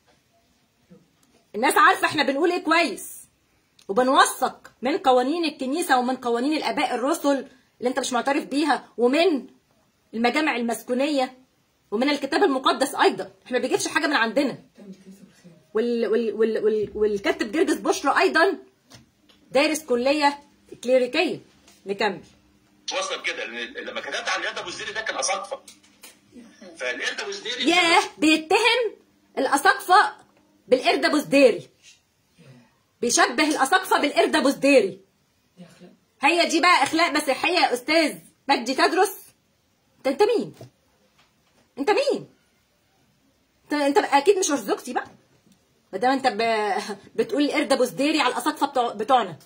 الناس عارفه احنا بنقول ايه كويس وبنوثق من قوانين الكنيسه ومن قوانين الاباء الرسل اللي انت مش معترف بيها ومن المجامع المسكونيه ومن الكتاب المقدس ايضا احنا ما بيجيبش حاجه من عندنا وال وال وال وال والكاتب جرجس بشرى ايضا دارس كليه كليريكيه نكمل واصله بكده لأن لما كتبت عن القرد ابو الزيري ده كان اساقفه فالقرد ابو الزيري ياه بيتهم الاساقفه بالقرد ابو سديري بيشبه الاساقفه بالقرد ابو سديري هي دي بقى اخلاق مسيحيه يا استاذ مجدي تدرس انت انت مين انت مين انت انت بقى اكيد مش ارثوذكسي بقى ما دام انت ب... بتقول القرد ابو سديري على الاساقفه بتوع... بتوعنا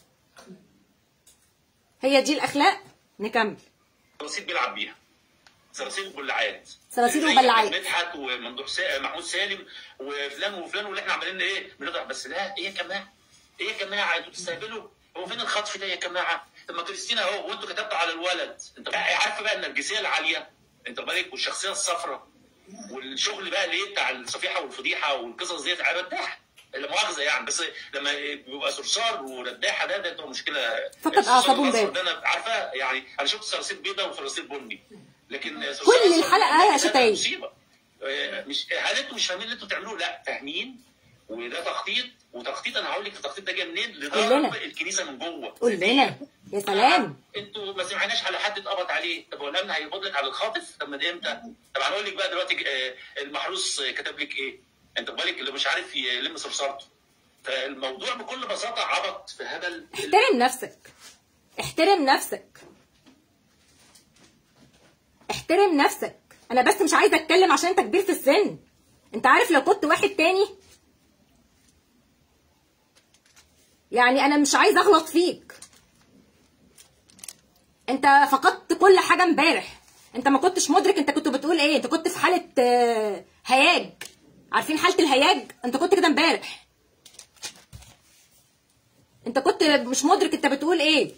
هي دي الاخلاق نكمل صراصير بيلعب بيها صراصير وبلعات صراصير زي وبلعات. مدحت وممدوح سا... محمود سالم وفلان وفلان واللي احنا عمالين ايه بنضحك بس لا ايه يا جماعه ايه يا جماعه انتوا تستهبلوا هو فين الخطف ده يا جماعه طب ما كريستينا اهو وانتوا كتبتوا على الولد انت عارفه بقى النرجسيه العاليه انت بالك والشخصيه الصفراء والشغل بقى اللي إيه بتاع الصفيحه والفضيحه والقصص ديت انا بداح لا مؤاخذه يعني بس لما بيبقى صرصار ورداحه ده ده تبقى مشكله فقد الصرصار أعصابه الأصفر امبارح. ده انا عارفه يعني انا شفت صراصير بيضاء وصراصير بني لكن كل الحلقة يا شتايم. مصيبه آه، مش هل انتوا مش فاهمين اللي انتوا بتعملوه؟ لا فاهمين وده تخطيط وتخطيط انا هقول لك التخطيط ده جاي منين؟ قول لضرب لنا. الكنيسه من جوه قول لنا يا سلام انتوا ما سمعناش على حد اتقبض عليه طب هو الامن هيقبض لك على الخاطف طب من امتى؟ طب هنقول لك بقى دلوقتي آه، المحروس آه، كتب لك ايه؟ انت بالك اللي مش عارف يلم صرصارته فالموضوع بكل بساطه عبط في هبل احترم نفسك احترم نفسك احترم نفسك انا بس مش عايزه اتكلم عشان انت كبير في السن انت عارف لو كنت واحد تاني يعني انا مش عايزه اغلط فيك انت فقدت كل حاجه امبارح انت ما كنتش مدرك انت كنت بتقول ايه انت كنت في حاله آه، هياج عارفين حاله الهياج انت كنت كده امبارح انت كنت مش مدرك انت بتقول ايه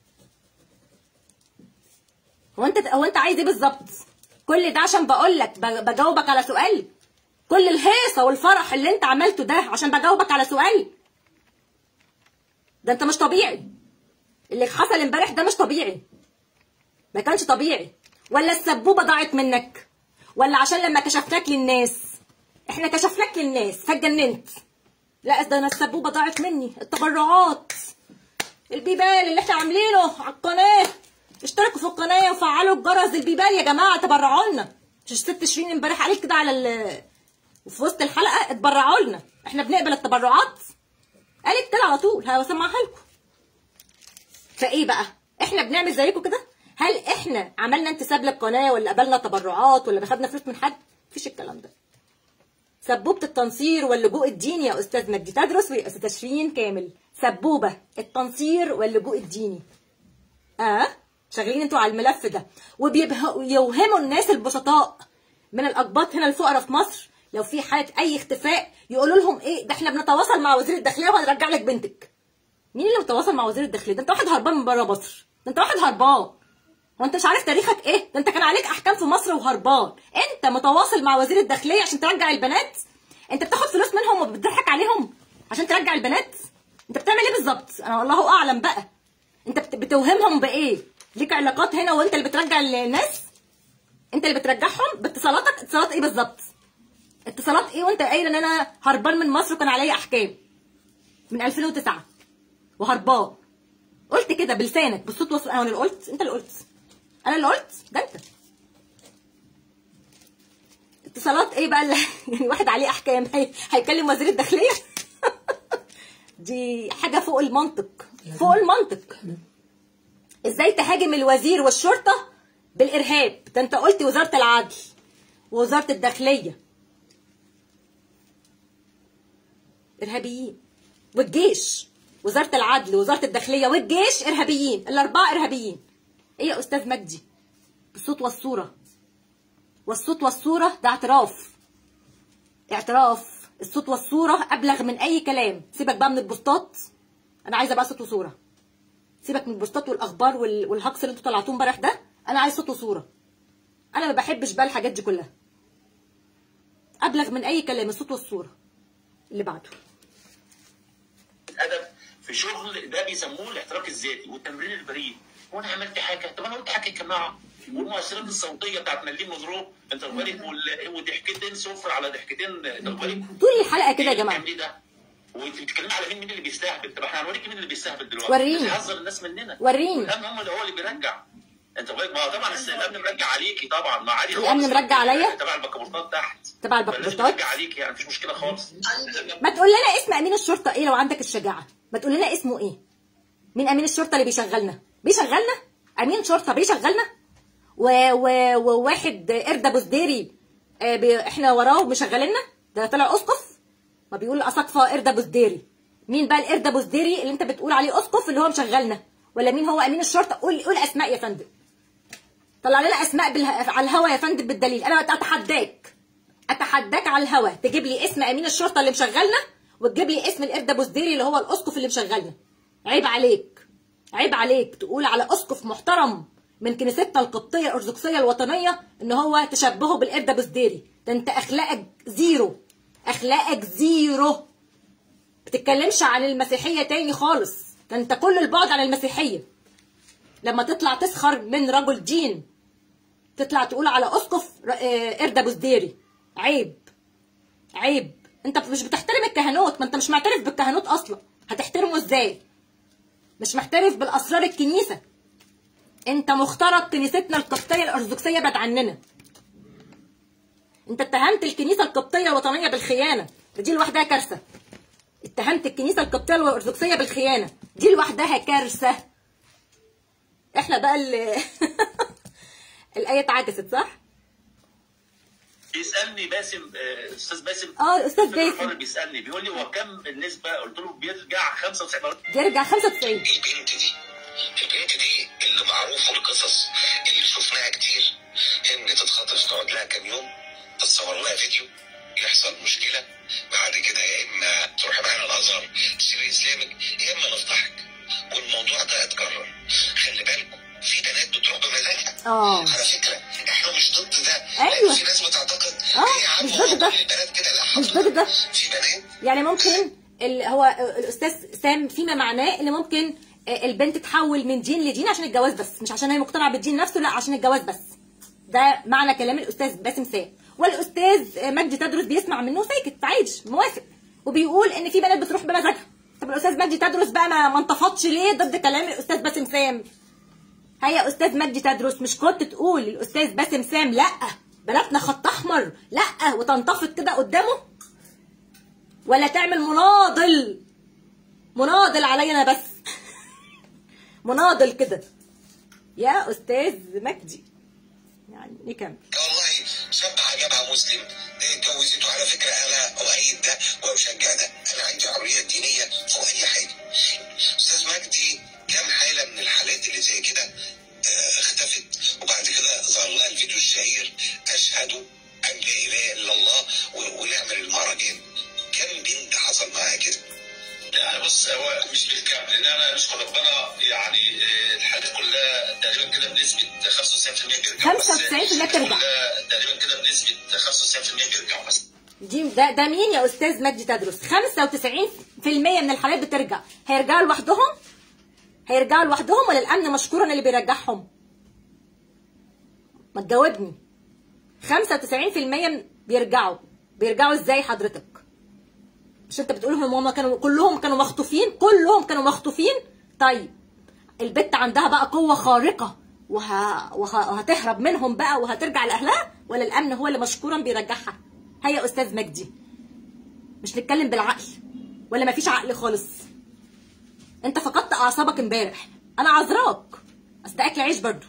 هو انت هو انت عايز ايه بالظبط كل ده عشان بقول لك بجاوبك على سؤال كل الهيصه والفرح اللي انت عملته ده عشان بجاوبك على سؤال ده انت مش طبيعي اللي حصل امبارح ده مش طبيعي ما كانش طبيعي ولا السبوبه ضاعت منك ولا عشان لما كشفناك للناس احنا كشفناك للناس فاتجننت لا ده انا السبوبه ضاعت مني التبرعات البيبال اللي احنا عاملينه على القناه اشتركوا في القناه وفعلوا الجرس البيبال يا جماعه تبرعوا لنا مش الست شيرين امبارح قالت كده على ال وفي وسط الحلقه اتبرعوا لنا احنا بنقبل التبرعات قالت كده على طول هسمعها لكم فايه بقى احنا بنعمل زيكم كده هل احنا عملنا انتساب للقناه ولا قبلنا تبرعات ولا خدنا فلوس من حد مفيش الكلام ده سبوبة التنصير واللجوء الديني يا استاذ مجدي تدرس ويا استاذ شيرين كامل سبوبة التنصير واللجوء الديني اه شغالين انتوا على الملف ده وبيوهموا الناس البسطاء من الاقباط هنا الفقراء في مصر لو في حاله اي اختفاء يقولوا لهم ايه ده احنا بنتواصل مع وزير الداخليه وهنرجع لك بنتك مين اللي متواصل مع وزير الداخليه ده انت واحد هربان من بره مصر ده انت واحد هربان هو انت مش عارف تاريخك ايه ده انت كان عليك احكام في مصر وهربان انت متواصل مع وزير الداخليه عشان ترجع البنات انت بتاخد فلوس منهم وبتضحك عليهم عشان ترجع البنات انت بتعمل ايه بالظبط انا والله اعلم بقى انت بتوهمهم بايه ليك علاقات هنا وانت اللي بترجع الناس انت اللي بترجعهم باتصالاتك اتصالات ايه بالظبط اتصالات ايه وانت قايل ان انا هربان من مصر وكان عليا احكام من 2009 وهربان قلت كده بلسانك بالصوت وصل انا اللي قلت انت اللي قلت انا اللي قلت ده انت اتصالات ايه بقى اللي يعني واحد عليه احكام هي... هيكلم وزير الداخليه دي حاجه فوق المنطق فوق المنطق ازاي تهاجم الوزير والشرطه بالارهاب ده انت قلت وزاره العدل ووزاره الداخليه ارهابيين والجيش وزاره العدل ووزاره الداخليه والجيش ارهابيين الاربعه ارهابيين ايه يا استاذ مجدي بالصوت والصوره والصوت والصوره ده اعتراف اعتراف الصوت والصوره ابلغ من اي كلام سيبك بقى من البوستات انا عايزه بقى صوت وصوره سيبك من البوستات والاخبار والهجص اللي انتوا طلعتوه امبارح ده انا عايز صوت وصوره انا ما بحبش بقى الحاجات دي كلها ابلغ من اي كلام الصوت والصوره اللي بعده ادب في شغل ده بيسموه الاحتراق الذاتي والتمرين البريء وانا عملت حاجه طب انا قلت حاجه يا جماعه والمؤثرات الصوتيه بتاعت مليم مضروب انت بالك وضحكتين صفر على ضحكتين بالك طول الحلقه كده يا جماعه ايه ده وانت بتتكلمي على مين مين اللي بيستهبل طب احنا هنوريك مين اللي بيستهبل دلوقتي وريني بيهزر الناس مننا وريني الامن هم اللي هو اللي بيرجع انت بالك ما طبعا الامن مرجع عليكي طبعا ما عادي الامن مرجع عليا تبع البكابورتات تحت تبع البكابورتات مرجع عليكي يعني مفيش مشكله خالص ما تقول لنا اسم امين الشرطه ايه لو عندك الشجاعه ما تقول لنا اسمه ايه مين امين الشرطه اللي بيشغلنا بيشغلنا امين شرطه بيشغلنا وواحد و... قرد ابو سديري آه بي... احنا وراه مشغلنا ده طلع اسقف ما بيقول اساقفه قرد ابو سديري مين بقى القرد ابو سديري اللي انت بتقول عليه اسقف اللي هو مشغلنا ولا مين هو امين الشرطه قول قول اسماء يا فندم طلع لنا اسماء بالها... على الهوا يا فندم بالدليل انا اتحداك اتحداك على الهوا تجيب لي اسم امين الشرطه اللي مشغلنا وتجيب لي اسم القرد ابو سديري اللي هو الاسقف اللي مشغلنا عيب عليك عيب عليك تقول على اسقف محترم من كنيستنا القبطيه الارثوذكسيه الوطنيه ان هو تشبهه بالقرد ابو سديري ده انت اخلاقك زيرو اخلاقك زيرو بتتكلمش عن المسيحيه تاني خالص ده انت كل البعد عن المسيحيه لما تطلع تسخر من رجل دين تطلع تقول على اسقف قرد ابو سديري عيب عيب انت مش بتحترم الكهنوت ما انت مش معترف بالكهنوت اصلا هتحترمه ازاي مش محترف بالاسرار الكنيسه انت مخترق كنيستنا القبطيه الارثوذكسيه بعد عننا انت اتهمت الكنيسه القبطيه الوطنيه بالخيانه دي لوحدها كارثه اتهمت الكنيسه القبطيه الارثوذكسيه بالخيانه دي لوحدها كارثه احنا بقى اللي الايه اتعكست صح بيسالني باسم آه، استاذ باسم اه الاستاذ فكرة باسم الحر بيسالني بيقول لي هو كم النسبه قلت له بيرجع 95 يرجع 95 البنت دي البنت دي اللي معروف القصص اللي شفناها كتير ان تتخطف تقعد لها كام يوم تتصور لها فيديو يحصل مشكله بعد كده يا اما تروح معانا الازهر تشتري اسلامك يا اما نفضحك والموضوع ده اتكرر خلي بالكم في بنات بتروح بمزاجها اه على فكره احنا مش ضد ده أيوة. لأن في ناس بتعتقد آه، إيه يا عم مش هو ضد ده. كل البنات كده لا مش حضرتك. ضد ده. في بنات يعني ممكن ال... هو الاستاذ سام فيما معناه ان ممكن البنت تحول من دين لدين عشان الجواز بس مش عشان هي مقتنعه بالدين نفسه لا عشان الجواز بس ده معنى كلام الاستاذ باسم سام والاستاذ مجدي تدرس بيسمع منه ساكت عادي موافق وبيقول ان في بنات بتروح بمزاجها طب الاستاذ مجدي تدرس بقى ما ما انتفضش ليه ضد كلام الاستاذ باسم سام هيا استاذ مجدي تدرس مش كنت تقول الاستاذ باسم سام لا بناتنا خط احمر لا وتنتفض كده قدامه ولا تعمل مناضل مناضل عليا انا بس مناضل كده يا استاذ مجدي يعني نكمل والله شاب عجبها مسلم اتجوزته على فكره انا اؤيد ده واشجع ده انا عندي حريه دينيه فوق اي حاجه استاذ مجدي كام حاله من الحالات اللي زي كده آه، اختفت وبعد كده ظهر لها الفيديو الشهير اشهد ان لا اله الا الله و- ونعمل المهرجان كم بنت حصل معاها كده يعني بص هو مش بالكامل لان انا نشكر ربنا يعني آه، الحالات كلها تقريبا كده بنسبه 95% بيرجعوا بس 95% بترجع. كلها تقريبا كده بنسبه 95% بيرجعوا بس دي ده, ده مين يا استاذ مجدي تدرس 95% من الحالات بترجع هيرجعوا لوحدهم هيرجعوا لوحدهم ولا الامن مشكورا اللي بيرجعهم ما تجاوبني 95% بيرجعوا بيرجعوا ازاي حضرتك مش انت بتقول هم هم كانوا كلهم كانوا مخطوفين كلهم كانوا مخطوفين طيب البت عندها بقى قوة خارقة وه... وه... وهتهرب منهم بقى وهترجع لأهلها ولا الأمن هو اللي مشكورا بيرجعها هيا أستاذ مجدي مش نتكلم بالعقل ولا مفيش عقل خالص انت فقدت أعصابك امبارح أنا عذراك أصل ده أكل عيش برضو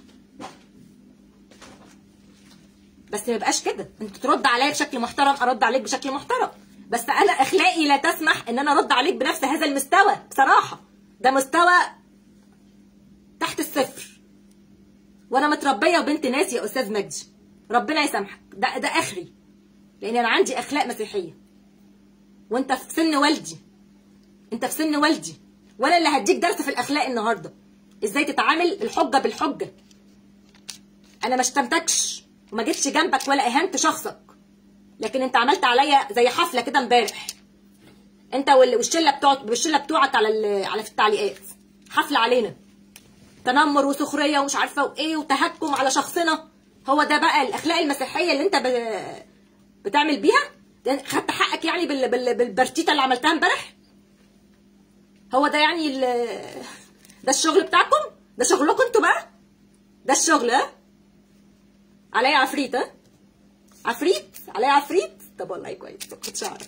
بس ما يبقاش كده انت ترد عليا بشكل محترم ارد عليك بشكل محترم بس انا اخلاقي لا تسمح ان انا ارد عليك بنفس هذا المستوى بصراحه ده مستوى تحت الصفر وانا متربيه وبنت ناس يا استاذ مجدي ربنا يسامحك ده ده اخري لان انا عندي اخلاق مسيحيه وانت في سن والدي انت في سن والدي وانا اللي هديك درس في الاخلاق النهارده ازاي تتعامل الحجه بالحجه انا ما شتمتكش وما جيتش جنبك ولا اهنت شخصك لكن انت عملت عليا زي حفله كده امبارح انت وال- والشله بتوعك والشله بتوعك على ال- على في التعليقات حفله علينا تنمر وسخريه ومش عارفه وايه وتهكم على شخصنا هو ده بقى الاخلاق المسيحيه اللي انت ب... بتعمل بيها ده خدت حقك يعني بال... بال... بالبرتيتا اللي عملتها امبارح هو ده يعني ال... ده الشغل بتاعكم ده شغلكم انتوا بقى ده الشغل ها عليا عفريت ها عفريت عليا عفريت طب والله كويس ما كنتش اعرف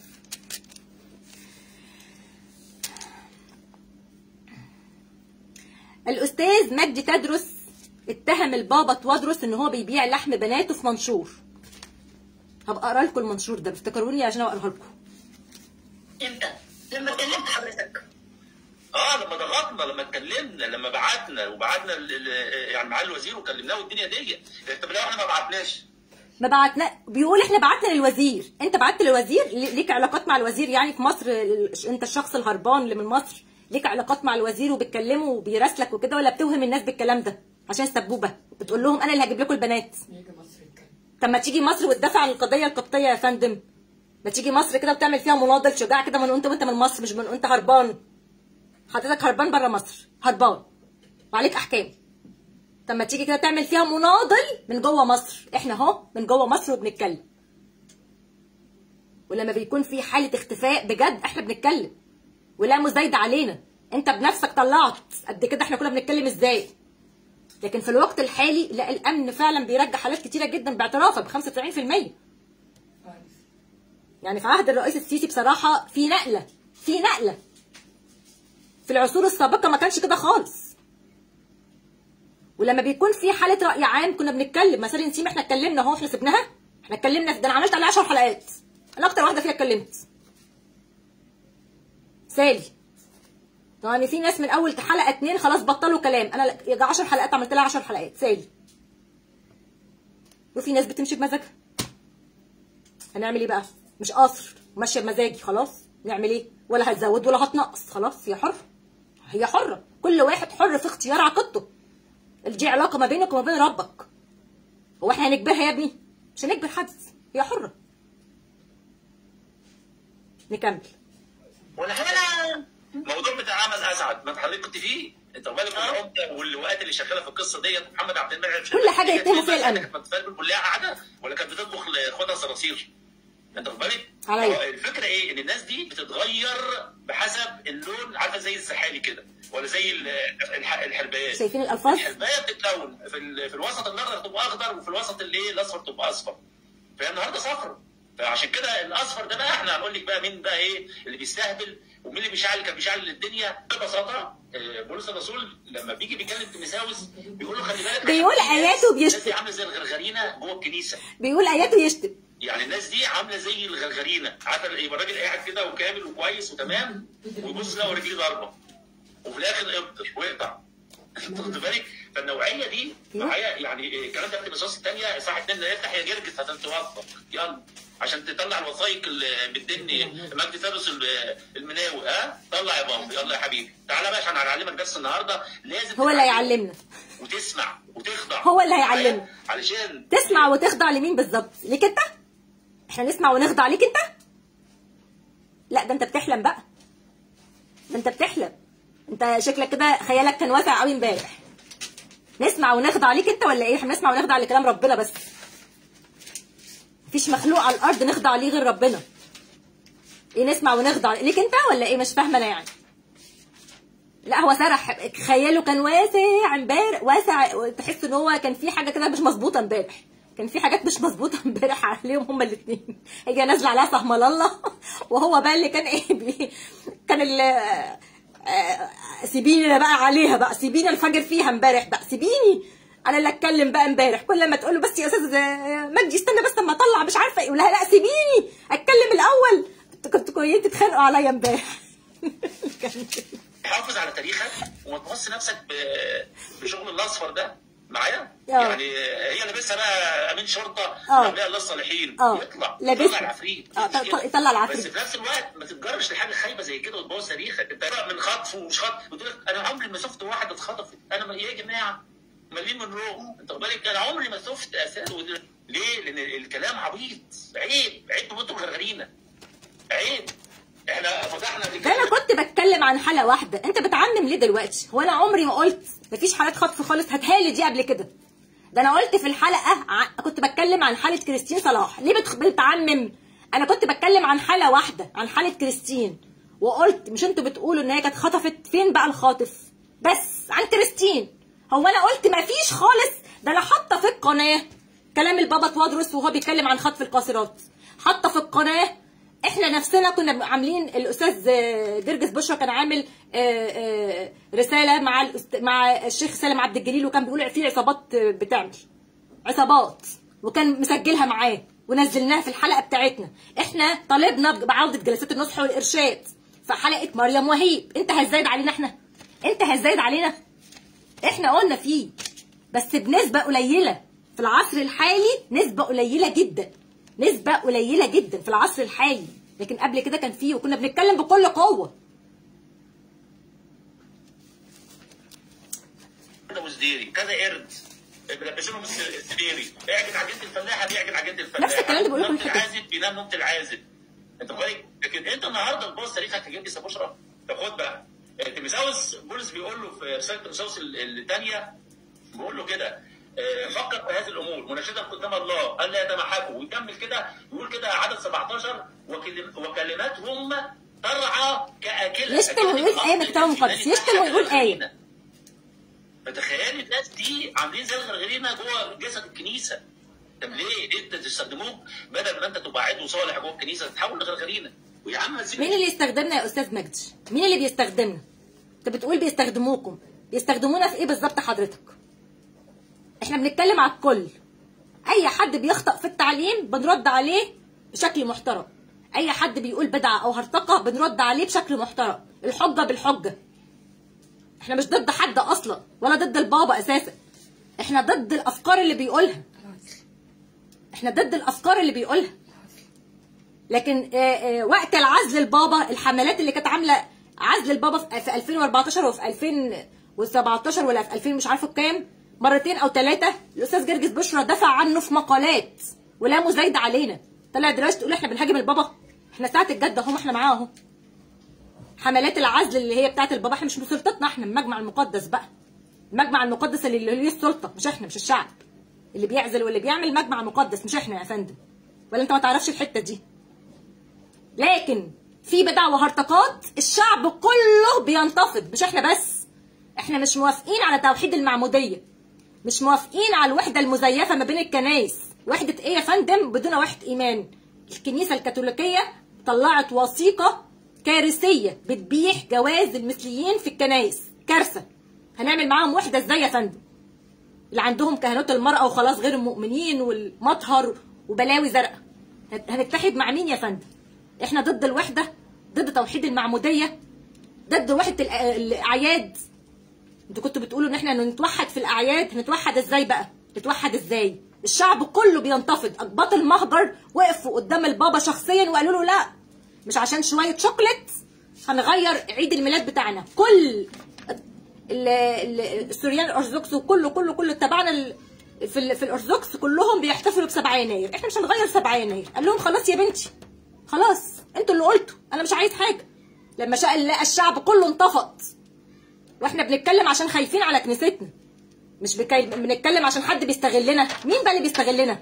الاستاذ مجدي تدرس اتهم البابا توادرس ان هو بيبيع لحم بناته في منشور هبقى اقرا لكم المنشور ده افتكروني عشان اقراه لكم امتى؟ لما كلمت حضرتك اه لما ضغطنا لما اتكلمنا لما بعتنا وبعتنا ال- ال- يعني معالي الوزير وكلمناه والدنيا دي طب لو احنا ما بعتناش ما بعتنا بيقول احنا بعتنا للوزير انت بعت للوزير لي- ليك علاقات مع الوزير يعني في مصر ال- انت الشخص الهربان اللي من مصر ليك علاقات مع الوزير وبتكلمه وبيراسلك وكده ولا بتوهم الناس بالكلام ده عشان سبوبه بتقول لهم انا اللي هجيب لكم البنات طب ما تيجي مصر وتدافع عن القضيه القبطيه يا فندم ما تيجي مصر كده وتعمل فيها مناضل شجاع كده من انت وانت من مصر مش من انت هربان حضرتك هربان بره مصر هربان وعليك احكام طب ما تيجي كده تعمل فيها مناضل من جوه مصر احنا اهو من جوه مصر وبنتكلم ولما بيكون في حاله اختفاء بجد احنا بنتكلم ولا مزايدة علينا انت بنفسك طلعت قد كده احنا كنا بنتكلم ازاي لكن في الوقت الحالي لا الامن فعلا بيرجع حالات كتيره جدا باعترافك ب 95% يعني في عهد الرئيس السيسي بصراحه في نقله في نقله في العصور السابقه ما كانش كده خالص ولما بيكون في حاله راي عام كنا بنتكلم مثلا نسيم احنا اتكلمنا اهو احنا سبناها احنا اتكلمنا في ده انا عملت عليها 10 حلقات انا اكتر واحده فيها اتكلمت سالي يعني في ناس من اول حلقه اتنين خلاص بطلوا كلام انا يجي 10 حلقات عملت لها 10 حلقات سالي وفي ناس بتمشي بمزاجها هنعمل ايه بقى مش قصر ماشيه بمزاجي خلاص نعمل ايه ولا هتزود ولا هتنقص خلاص هي حره هي حره كل واحد حر في اختيار عقيدته دي علاقه ما بينك وما بين ربك هو احنا هنجبرها يا ابني مش هنجبر حد هي حره نكمل ولا حاجه الموضوع بتاع عمل اسعد ما انت حضرتك كنت فيه انت بالك العمده واللواءات اللي شغاله في القصه ديت محمد عبد المنعم كل حاجة يتهموا فيها الأمن. كانت بتتفرج بالكليه قاعده ولا كانت بتطبخ لاخواتها صراصير انت واخد بالك؟ عليا. هو الفكره ايه؟ ان الناس دي بتتغير بحسب اللون عارفه زي السحالي كده ولا زي ال- الح- الحربايات شايفين الالفاظ الحربايه بتتلون في, ال- في الوسط الاخضر تبقى اخضر وفي الوسط اللي ايه الاصفر تبقى اصفر فهي النهارده صفر فعشان كده الاصفر ده بقى احنا هنقول لك بقى مين بقى ايه اللي بيستهبل ومين اللي بيشعل كان بيشعل الدنيا ببساطه آه، بولس الرسول لما بيجي بيكلم تيموثاوس بيقول له خلي بالك بيقول عشان الناس- آياته الناس بيشتم. دي عامله زي الغرغرينه جوه الكنيسه بيقول اياته يشتم يعني الناس دي عامله زي الغرغرينه عارفه يبقى الراجل قاعد كده وكامل وكويس وتمام ويبص لو رجليه ضربه وفي الاخر يبطل ويقطع انت واخد بالك فالنوعيه دي معايا يعني الكلام ده في المساس الثانيه صح اتنين لا يفتح يا جرجس عشان توظف يلا عشان تطلع الوثائق اللي بتدني مجدي فارس ال- المناوي ها طلع يا بابا يلا يا حبيبي تعالى بقى عشان هنعلمك درس النهارده لازم هو اللي تتعلم هيعلمنا وتسمع وتخضع هو اللي هيعلمنا. علشان تسمع وتخضع لمين بالظبط ليك انت احنا نسمع ونخضع ليك انت لا ده انت بتحلم بقى ده انت بتحلم انت شكلك كده خيالك كان واسع قوي امبارح نسمع ونخضع ليك انت ولا ايه احنا نسمع ونخضع لكلام ربنا بس مفيش مخلوق على الارض نخضع ليه غير ربنا ايه نسمع ونخضع ليك انت ولا ايه مش فاهمه انا يعني لا هو سرح خياله كان واسع امبارح واسع تحس ان هو كان في حاجه كده مش مظبوطه امبارح كان في حاجات مش مظبوطه امبارح عليهم هما الاثنين هي نازله عليها سهم الله وهو بقى اللي كان ايه بي كان ال آه، سيبيني بقى عليها بقى سيبيني الفجر فيها امبارح بقى سيبيني انا اللي اتكلم بقى امبارح كل ما تقول له بس يا استاذ آه، مجدي استنى بس اما اطلع مش عارفه ايه يقول لها لا سيبيني اتكلم الاول كنتوا كويسين تتخانقوا عليا امبارح كان- حافظ على تاريخك وما تبص نفسك ب- بشغل الاصفر ده معايا آه. يعني هي لابسها بقى امين شرطه آه. اولياء الله الصالحين آه. يطلع لابسها. يطلع العفريت آه، مش كده. يطلع العفريت. بس في نفس الوقت ما تتجرش لحاجه خايبه زي كده وتبوظ تاريخك انت بقى من خطف ومش خطف بتقول لك انا عمري ما شفت واحده اتخطفت انا ما- يا جماعه مليين من روم انت واخد بالك انا عمري ما شفت اسال ودل- ليه؟ لان الكلام عبيط عيب عيب انتوا غرغرينا عيب احنا فتحنا قبل ده كده انا كنت بتكلم عن حاله واحده انت بتعمم ليه دلوقتي هو انا عمري ما قلت مفيش حالات خطف خالص هتهالي دي قبل كده ده انا قلت في الحلقه ع... كنت بتكلم عن حاله كريستين صلاح ليه بتخ... بتعمم انا كنت بتكلم عن حاله واحده عن حاله كريستين وقلت مش انتوا بتقولوا ان هي كانت خطفت فين بقى الخاطف بس عن كريستين هو انا قلت مفيش خالص ده انا حاطه في القناه كلام البابا توادرس وهو بيتكلم عن خطف القاصرات حاطه في القناه احنا نفسنا كنا عاملين الاستاذ جرجس بشرى كان عامل آه، آه، رساله مع الأست- مع الشيخ سالم عبد الجليل وكان بيقول في عصابات بتعمل عصابات وكان مسجلها معاه ونزلناها في الحلقه بتاعتنا احنا طالبنا بعوده جلسات النصح والارشاد في حلقه مريم وهيب انت هتزايد علينا احنا انت هتزايد علينا احنا قلنا فيه بس بنسبه قليله في العصر الحالي نسبه قليله جدا نسبه قليله جدا في العصر الحالي لكن قبل كده كان فيه وكنا بنتكلم بكل قوه كذا وزديري كذا قرد بيلبسوا بس السديري اعجن عجينه الفلاحه بيعجن عجينه الفلاحه نفس الكلام اللي بقوله نومة في الحتة. العازب بينام نومه العازب انت بالك لكن انت النهارده تبص تاريخك تجيب لي بشرى طب خد بقى تيمساوس بولس بيقول له في رساله تيمساوس الثانيه بيقول له كده آه، فكر في هذه الامور مناشدا قدام الله الا يتمحكوا ويكمل كده يقول كده عدد 17 وكلم وكلماتهم ترعى كاكله يشتم ويقول آية من الكتاب المقدس، يشتم ويقول آية. فتخيلي الناس دي عاملين زي الغرغرينه جوه جسد الكنيسه طب ليه؟ ليه انت تستخدموك بدل ما انت تبقى عضو صالح جوه الكنيسه تتحول لغرغرينه ويا عم سيب- مين اللي يستخدمنا يا استاذ مجدي مين اللي بيستخدمنا انت بتقول بيستخدموكم بيستخدمونا في ايه بالظبط حضرتك احنا بنتكلم على الكل اي حد بيخطأ في التعليم بنرد عليه بشكل محترم اي حد بيقول بدعه او هرطقه بنرد عليه بشكل محترم الحجه بالحجه احنا مش ضد حد اصلا ولا ضد البابا اساسا احنا ضد الافكار اللي بيقولها احنا ضد الافكار اللي بيقولها لكن آه، آه، وقت العزل البابا الحملات اللي كانت عامله عزل البابا في في 2014 وفي 2017 ولا في 2000 مش عارفه بكام مرتين او ثلاثه الاستاذ جرجس بشرى دافع عنه في مقالات ولا مزايده علينا طلع دلوقتي تقول احنا بنهاجم البابا احنا ساعه الجد اهو ما احنا معاه اهو حملات العزل اللي هي بتاعت البابا احنا مش من سلطتنا احنا المجمع المقدس بقى المجمع المقدس اللي اللي ليه السلطه مش احنا مش الشعب اللي بيعزل واللي بيعمل مجمع مقدس مش احنا يا فندم ولا انت ما تعرفش الحته دي لكن في بدع وهرطقات الشعب كله بينتفض مش احنا بس احنا مش موافقين على توحيد المعموديه مش موافقين على الوحده المزيفه ما بين الكنائس وحده ايه يا فندم بدون وحده ايمان الكنيسه الكاثوليكيه طلعت وثيقه كارثيه بتبيح جواز المثليين في الكنائس كارثه هنعمل معاهم وحده ازاي يا فندم اللي عندهم كهنوت المرأة وخلاص غير المؤمنين والمطهر وبلاوي زرقاء هنتحد مع مين يا فندم احنا ضد الوحدة ضد توحيد المعمودية ضد وحدة الأ- الأعياد انتوا كنتوا بتقولوا ان احنا نتوحد في الأعياد هنتوحد ازاي بقى نتوحد ازاي الشعب كله بينتفض أقباط المهجر وقفوا قدام البابا شخصيا وقالوا له لا مش عشان شوية شوكليت هنغير عيد الميلاد بتاعنا كل ال- ال- السوريان الارثوذكس وكله كله كله تبعنا ال- في ال- في الارثوذكس كلهم بيحتفلوا ب 7 يناير احنا مش هنغير 7 يناير قال لهم خلاص يا بنتي خلاص انتوا اللي قلتوا انا مش عايز حاجه لما شاء لقى الشعب كله انتفض واحنا بنتكلم عشان خايفين على كنيستنا مش بكي... بنتكلم عشان حد بيستغلنا مين بقى اللي بيستغلنا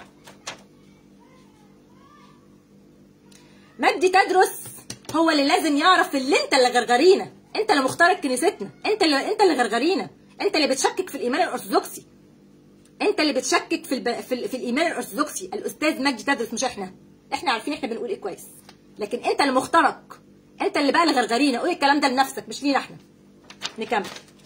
مجدي تدرس هو اللي لازم يعرف اللي انت اللي غرغرينا انت اللي مخترق كنيستنا انت اللي انت اللي غرغرينا انت اللي بتشكك في الايمان الارثوذكسي انت اللي بتشكك في الب... في, ال... في الايمان الارثوذكسي الاستاذ مجدي تدرس مش احنا احنا عارفين احنا بنقول ايه كويس لكن انت اللي مخترق انت اللي بقى اللي غرغرينا قول الكلام ده لنفسك مش لينا احنا نكمل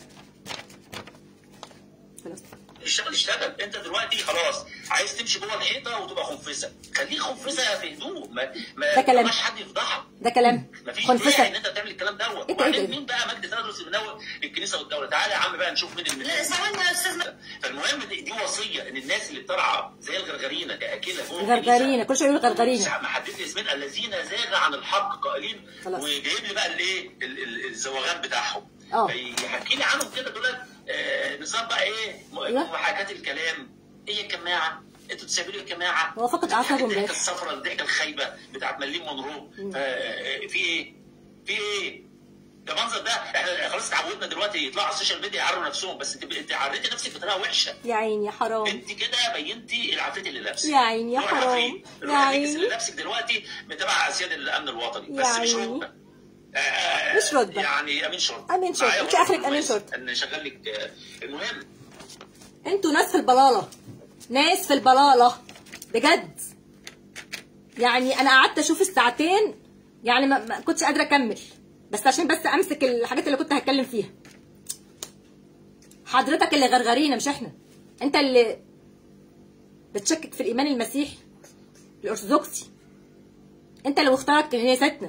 خلاص اشتغل اشتغل انت دلوقتي خلاص عايز تمشي جوه الحيطه وتبقى خنفسه خليك خنفسه في هدوء ما ما ده كلام. مش حد يفضحك ده كلام مفيش خنفسة. داعي ان انت تعمل الكلام دوت ايه ده، ايه وبعدين ده؟ مين بقى مجدي تدرس اللي منور الكنيسه والدوله تعالى يا عم بقى نشوف مين لا المثال ثواني يا استاذ مجدي. فالمهم دي, دي وصيه ان الناس اللي بترعى زي الغرغرينه كاكله جوه غرغرينا كل شويه يقول غرغرينا ما حددت اسمين الذين زاغ عن الحق قائلين خلاص. وجايب لي بقى الايه ال- ال- الزواغان بتاعهم اه. يحكي لي عنهم كده دول آه، نظام بقى ايه م- ايوه. محاكاه الكلام ايه يا جماعه انتوا تسيبوا لي الجماعه هو فقد أعصابهم الضحكه بس. الصفراء الضحكه الخايبه بتاعت مليم منرو ف- آه، في ايه في ايه ده منظر ده احنا خلاص اتعودنا دلوقتي يطلعوا على السوشيال ميديا يعروا نفسهم بس انت انت عريتي نفسك بطريقه وحشه يا عيني يا حرام انت كده بينتي العفريت اللي لابسك يا عيني يا نوع حرام. العفريت. يا نوع العفريت عيني. اللي لابسك دلوقتي تبع اسياد الامن الوطني يا بس مش عيني. رتبه آه، مش رتبة. يعني امين شرطه أمين شرطة. معايا انت ورقة آخرك أمين كويس شرطة. ان شغال لك آه، المهم انتوا ناس في البلاله ناس في البلاله بجد يعني انا قعدت اشوف الساعتين يعني ما, ما كنتش قادره اكمل بس عشان بس امسك الحاجات اللي كنت هتكلم فيها حضرتك اللي غرغرينا مش احنا انت اللي بتشكك في الايمان المسيحي الارثوذكسي انت اللي مخترق كنيستنا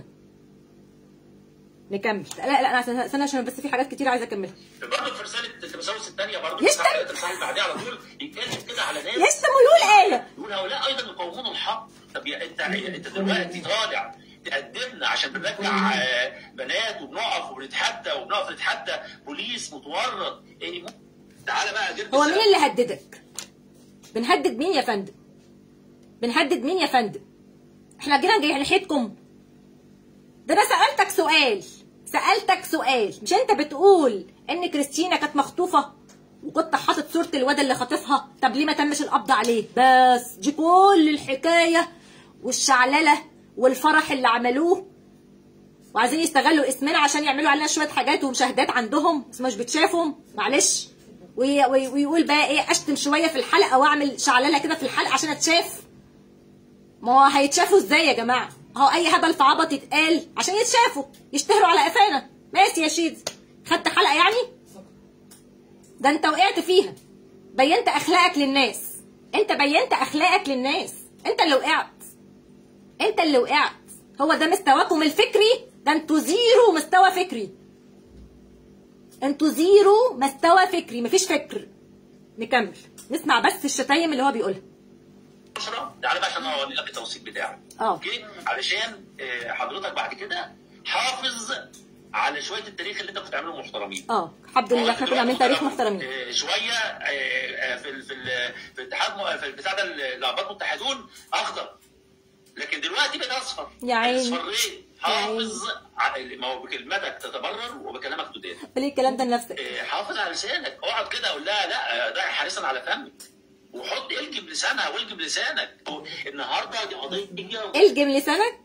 نكمل لا لا انا استنى عشان بس في حاجات كتير عايزه اكملها برضه في رساله تيموثاوس الثانيه برضه يشتم. الصفحه اللي بعديها على طول يتكلم كده على ناس يشتم ويقول ايه يقول هؤلاء ايضا يقومون الحق طب يا انت انت دلوقتي طالع تقدمنا عشان بنرجع آه، بنات وبنقف وبنتحدى وبنقف نتحدى بوليس متورط يعني مو- تعالى بقى جد هو مين اللي هددك؟ بنهدد مين يا فندم؟ بنهدد مين يا فندم؟ احنا جينا جاي ناحيتكم ده انا سألتك سؤال سألتك سؤال مش انت بتقول ان كريستينا كانت مخطوفة وكنت حاطط صورة الواد اللي خاطفها طب ليه ما تمش القبض عليه بس دي كل الحكاية والشعللة والفرح اللي عملوه وعايزين يستغلوا اسمنا عشان يعملوا علينا شويه حاجات ومشاهدات عندهم بس مش بتشافهم معلش وي- وي- ويقول بقى ايه اشتم شويه في الحلقه واعمل شعلله كده في الحلقه عشان اتشاف ما هو هيتشافوا ازاي يا جماعه هو اي هبل في عبط يتقال عشان يتشافوا يشتهروا على قفانا ماشي يا شيد خدت حلقه يعني ده انت وقعت فيها بينت اخلاقك للناس انت بينت اخلاقك للناس انت اللي وقعت انت اللي وقعت هو ده مستواكم الفكري ده انتوا زيرو مستوى فكري انتوا زيرو مستوى فكري مفيش فكر نكمل نسمع بس الشتايم اللي هو بيقولها بشرى تعالى بقى عشان اوري لك التوثيق بتاعه اه. اوكي علشان آه، حضرتك بعد كده حافظ على شويه التاريخ اللي انت كنت عامله محترمين اه الحمد لله احنا كنا عاملين تاريخ محترمين آه، شويه آه، آه، في ال- في ال- في الاتحاد في البتاع ده الاباط المتحدون اخضر لكن دلوقتي بقى اصفر يا عيني. اصفريت حافظ ع- ما هو بكلمتك تتبرر وبكلامك تدان ليه الكلام ده لنفسك آه، حافظ على لسانك اقعد كده اقول لها لا آه، ده حريصا على فمك وحط الجم لسانها والجم لسانك النهارده دي قضيه الجم لسانك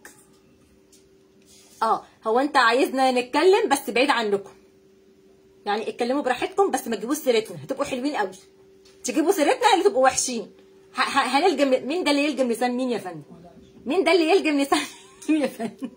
اه هو انت عايزنا نتكلم بس بعيد عنكم يعني اتكلموا براحتكم بس ما تجيبوش سيرتنا هتبقوا حلوين قوي تجيبوا سيرتنا اللي تبقوا وحشين ه- ه- هنلجم مين ده اللي يلجم لسان مين يا فندم مين ده اللي يلجم لسان مين يا فندم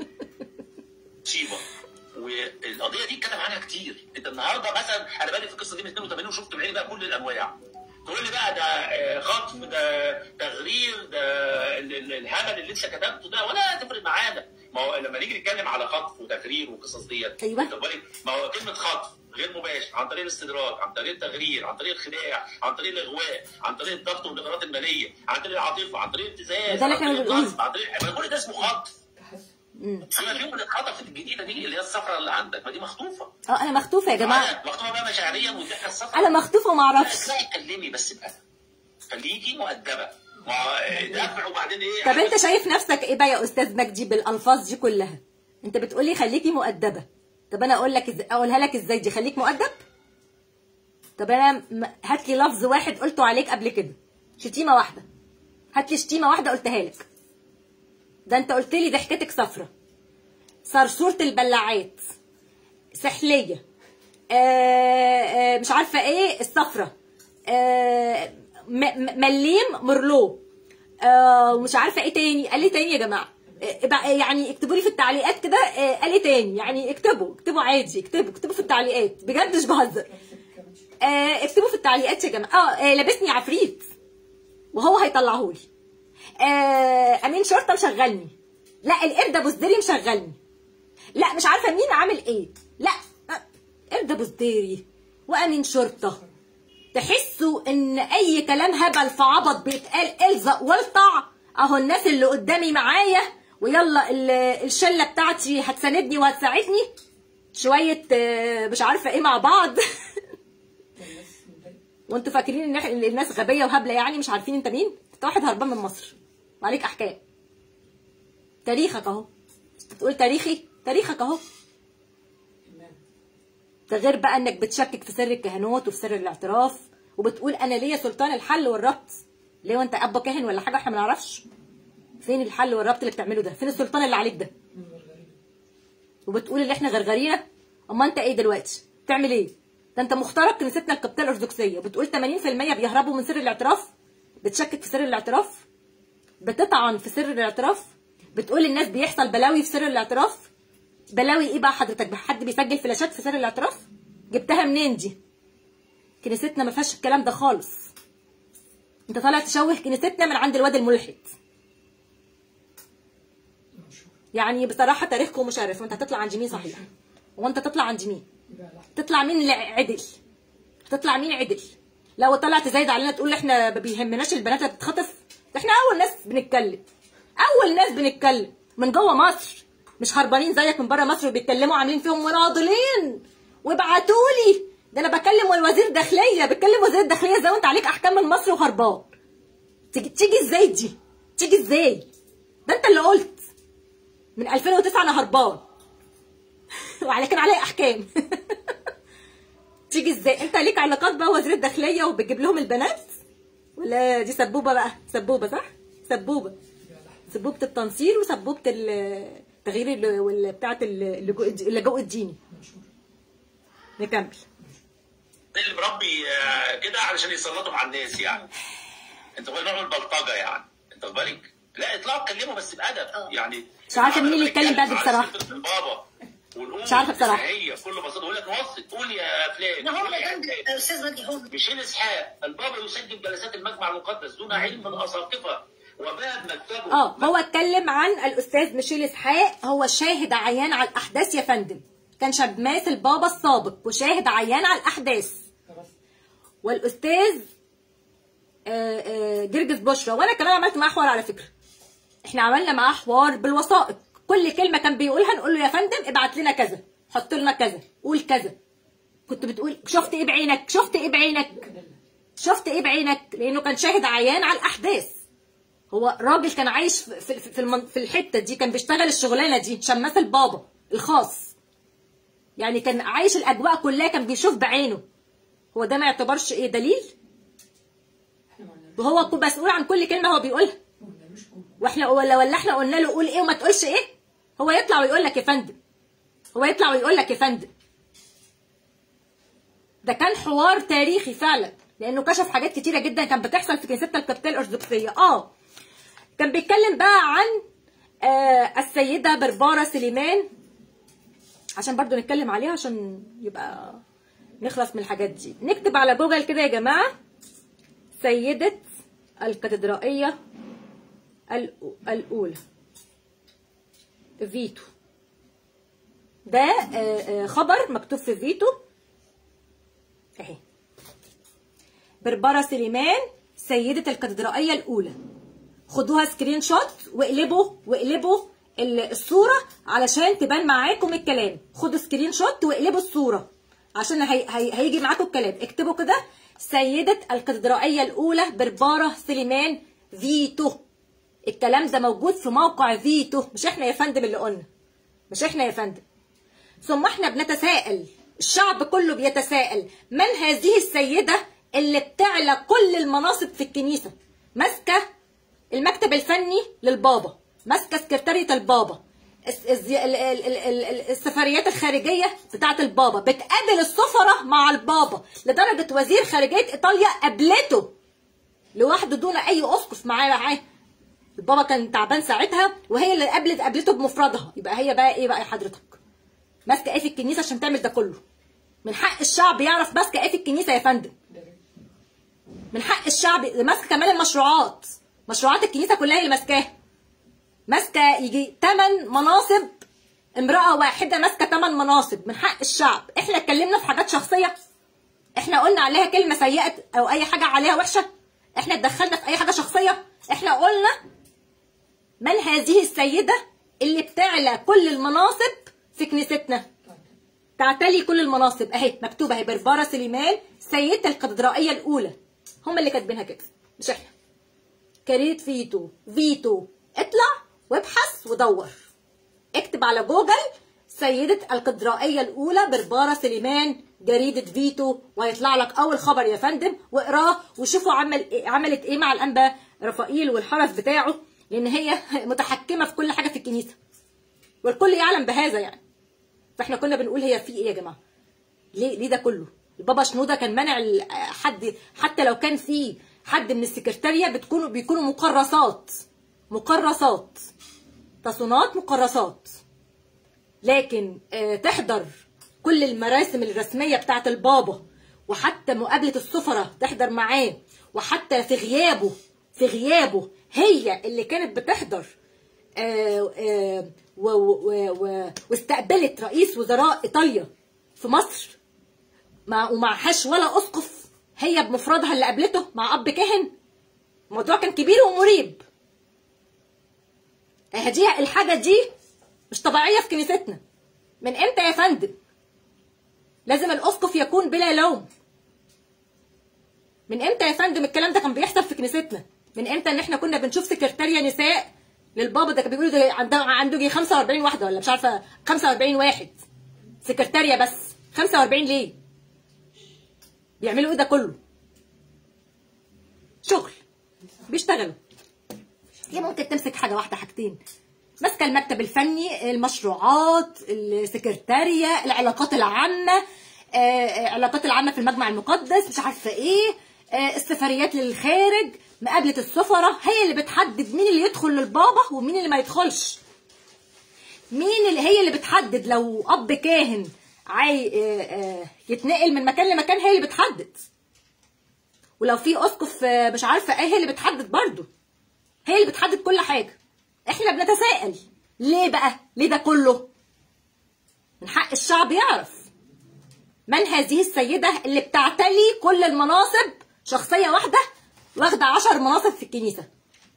مصيبه والقضيه دي اتكلم عنها كتير انت النهارده مثلا انا بقالي في القصه دي من 82 وشفت بعيني بقى كل الانواع تقول لي بقى ده آه، خطف ده تغرير ده ال- ال- الهبل اللي انت كتبته ده ولا تفرق معانا ما هو لما نيجي نتكلم على خطف وتغرير والقصص ديت أيوة. أنت بالك؟ ما هو كلمه خطف غير مباشر عن طريق الاستدراك عن طريق التغرير عن طريق الخداع عن طريق الاغواء عن طريق الضغط والاغراءات الماليه عن طريق العاطفه عن طريق الابتزاز ده اللي عن إحنا طريق بنقوله. الغصب عن طريق ما كل ده اسمه خطف مم. اما في من اتخطفت الجديده دي اللي هي الصفرة اللي عندك ما دي مخطوفه اه انا مخطوفه يا جماعه معايا؟ مخطوفه بقى مشاعريا والضحكه الصفرا انا مخطوفه وما اعرفش لا اتكلمي بس بقى خليكي مؤدبه ما دافع وبعدين ايه طب انت شايف نفسك ايه بقى يا استاذ مجدي بالالفاظ دي كلها انت بتقولي خليكي مؤدبه طب انا اقول لك إز... اقولها لك ازاي دي خليك مؤدب طب انا م- هات لي لفظ واحد قلته عليك قبل كده شتيمه واحده هات لي شتيمه واحده قلتها لك ده انت قلت لي ضحكتك صفرة صرصورة البلاعات سحلية آه آه مش عارفة ايه الصفرة آه م- م- مليم مرلو آه ومش عارفة ايه تاني قال لي تاني يا جماعة آه، بقى- يعني اكتبوا لي في التعليقات كده آه، قال لي تاني يعني اكتبوا اكتبوا عادي اكتبوا اكتبوا في التعليقات بجد مش بهزر آه، اكتبوا في التعليقات يا جماعه اه آه، لابسني عفريت وهو هيطلعهولي آه امين شرطه مشغلني لا القرد ابو سديري مشغلني لا مش عارفه مين عامل ايه لا آه، قرد ابو سديري وامين شرطه تحسوا ان اي كلام هبل في عبط بيتقال الزق والطع اهو الناس اللي قدامي معايا ويلا ال- الشله بتاعتي هتساندني وهتساعدني شويه آه، مش عارفه ايه مع بعض وانتوا فاكرين ان إحنا- إن الناس غبيه وهبله يعني مش عارفين انت مين انت واحد هربان من مصر وعليك احكام تاريخك اهو بتقول تاريخي تاريخك اهو ده غير بقى انك بتشكك في سر الكهنوت وفي سر الاعتراف وبتقول انا ليا سلطان الحل والربط ليه وانت ابا كاهن ولا حاجه احنا ما نعرفش فين الحل والربط اللي بتعمله ده فين السلطان اللي عليك ده وبتقول اللي احنا غرغرينه اما انت ايه دلوقتي بتعمل ايه ده انت مخترق كنيستنا القبطيه الارثوذكسيه وبتقول 80% بيهربوا من سر الاعتراف بتشكك في سر الاعتراف بتطعن في سر الاعتراف بتقول الناس بيحصل بلاوي في سر الاعتراف بلاوي ايه بقى حضرتك حد بيسجل فلاشات في سر الاعتراف جبتها منين دي كنيستنا ما فيهاش الكلام ده خالص انت طالع تشوه كنيستنا من عند الواد الملحد يعني بصراحه تاريخكم مشرف وانت هتطلع عند مين صحيح وانت تطلع عند مين تطلع مين اللي عدل تطلع مين عدل لو طلعت زايد علينا تقول احنا ما بيهمناش البنات اللي بتتخطف ده احنا اول ناس بنتكلم اول ناس بنتكلم من جوه مصر مش هربانين زيك من بره مصر وبيتكلموا عاملين فيهم مناضلين وابعتوا لي ده انا بكلم والوزير داخليه بتكلم وزير الداخليه ازاي وانت عليك احكام من مصر وهربان تيجي تيجي ازاي دي تيجي ازاي ده انت اللي قلت من 2009 انا هربان وعلى كان عليا احكام تيجي ازاي انت ليك علاقات بقى وزير الداخليه وبتجيب لهم البنات ولا دي سبوبه بقى سبوبه صح سبوبه سبوبه التنصير وسبوبه التغيير اللي- واللي بتاعه اللجوء اللجوء الديني نكمل اللي مربي آه، كده علشان يسلطوا على الناس يعني انت هو نوع من البلطجه يعني انت واخد بالك لا اطلعوا اتكلموا بس بادب يعني مش عارفة مين اللي يتكلم بادب على بصراحة. سيرة البابا والام مش عارفة بصراحة. هي كل بساطه يقول لك نوصي قول يا فلان ما هو قول يا جنب علان. استاذ مجدي هو ميشيل اسحاق البابا يسجل جلسات المجمع المقدس دون علم الاساقفه وباب مكتبه اه هو اتكلم عن الاستاذ ميشيل اسحاق هو شاهد عيان على الاحداث يا فندم كان شماس البابا السابق وشاهد عيان على الاحداث والاستاذ آه، آه، جرجس بشرى وانا كمان عملت معاه حوار على فكره احنا عملنا معاه حوار بالوثائق كل كلمه كان بيقولها نقول له يا فندم ابعت لنا كذا حط لنا كذا قول كذا كنت بتقول شفت ايه بعينك شفت ايه بعينك شفت ايه بعينك لانه كان شاهد عيان على الاحداث هو راجل كان عايش في في في, المن... في الحته دي كان بيشتغل الشغلانه دي شماس البابا الخاص يعني كان عايش الاجواء كلها كان بيشوف بعينه هو ده ما يعتبرش ايه دليل وهو كو- مسؤول عن كل كلمه هو بيقولها واحنا ولا ولا احنا قلنا له قول ايه وما تقولش ايه هو يطلع ويقول لك يا فندم هو يطلع ويقول لك يا فندم ده كان حوار تاريخي فعلا لانه كشف حاجات كتيره جدا كانت بتحصل في كنيستنا القبطيه الارثوذكسيه اه كان بيتكلم بقى عن آه السيده برباره سليمان عشان برضو نتكلم عليها عشان يبقى نخلص من الحاجات دي نكتب على جوجل كده يا جماعه سيده الكاتدرائيه الأو- الاولى فيتو ده آه، آه، خبر مكتوب في فيتو اهي بربرة سليمان سيدة الكاتدرائية الأولى خدوها سكرين شوت واقلبوا واقلبوا ال- الصورة علشان تبان معاكم الكلام خدوا سكرين شوت واقلبوا الصورة عشان هي هي هيجي معاكم الكلام اكتبوا كده سيدة الكاتدرائية الأولى بربارة سليمان فيتو الكلام ده موجود في موقع فيتو مش احنا يا فندم اللي قلنا مش احنا يا فندم ثم احنا بنتساءل الشعب كله بيتساءل من هذه السيدة اللي بتعلى كل المناصب في الكنيسة ماسكة المكتب الفني للبابا ماسكة سكرتارية البابا الس- الز- ال- ال- ال- ال- ال- السفريات الخارجية بتاعة البابا بتقابل السفراء مع البابا لدرجة وزير خارجية إيطاليا قابلته لوحده دون أي أسقف معاه معاه البابا كان تعبان ساعتها وهي اللي قابلت قابلته بمفردها يبقى هي بقى ايه بقى يا حضرتك ماسكه ايه في الكنيسه عشان تعمل ده كله من حق الشعب يعرف ماسكه ايه في الكنيسه يا فندم من حق الشعب ماسكه كمان المشروعات مشروعات الكنيسه كلها اللي ماسكاها ماسكه يجي 8 مناصب امراه واحده ماسكه 8 مناصب من حق الشعب احنا اتكلمنا في حاجات شخصيه احنا قلنا عليها كلمه سيئه او اي حاجه عليها وحشه احنا اتدخلنا في اي حاجه شخصيه احنا قلنا من هذه السيده اللي بتعلى كل المناصب في كنيستنا تعتلي كل المناصب اهي مكتوبه اهي بربره سليمان سيده الكاتدرائيه الاولى هم اللي كاتبينها كده مش احنا كريت فيتو فيتو اطلع وابحث ودور اكتب على جوجل سيدة الكاتدرائية الأولى بربارة سليمان جريدة فيتو وهيطلع لك أول خبر يا فندم واقراه وشوفوا عمل إيه عملت إيه مع الأنبا رفائيل والحرس بتاعه لأن هي متحكمة في كل حاجة في الكنيسة والكل يعلم بهذا يعني فاحنا كنا بنقول هي في ايه يا جماعه ليه ليه ده كله البابا شنوده كان منع ال- حد حتى لو كان في حد من السكرتاريه بتكونوا بيكونوا مقرصات مقرصات تصونات مقرصات لكن آه، تحضر كل المراسم الرسميه بتاعه البابا وحتى مقابله السفراء تحضر معاه وحتى في غيابه في غيابه هي اللي كانت بتحضر آه، آه، و- و- و- واستقبلت رئيس وزراء ايطاليا في مصر مع ومعهاش ولا اسقف هي بمفردها اللي قابلته مع اب كاهن الموضوع كان كبير ومريب دي الحاجه دي مش طبيعيه في كنيستنا من امتى يا فندم لازم الاسقف يكون بلا لوم من امتى يا فندم الكلام ده كان بيحصل في كنيستنا من امتى ان احنا كنا بنشوف سكرتاريه نساء للبابا ده كان بيقولوا ده عنده عنده يجي 45 واحده ولا مش عارفه 45 واحد سكرتاريه بس 45 ليه بيعملوا ايه ده كله شغل بيشتغلوا هي ممكن تمسك حاجه واحده حاجتين ماسكه المكتب الفني المشروعات السكرتاريه العلاقات العامه آه، آه، العلاقات العامه في المجمع المقدس مش عارفه ايه آه، السفريات للخارج مقابله السفراء هي اللي بتحدد مين اللي يدخل للبابا ومين اللي ما يدخلش مين اللي هي اللي بتحدد لو اب كاهن عاي آه، آه، يتنقل من مكان لمكان هي اللي بتحدد ولو في اسقف آه، مش عارفه ايه هي اللي بتحدد برضو هي اللي بتحدد كل حاجه احنا بنتساءل ليه بقى ليه ده كله من حق الشعب يعرف من هذه السيده اللي بتعتلي كل المناصب شخصيه واحده واخده عشر مناصب في الكنيسه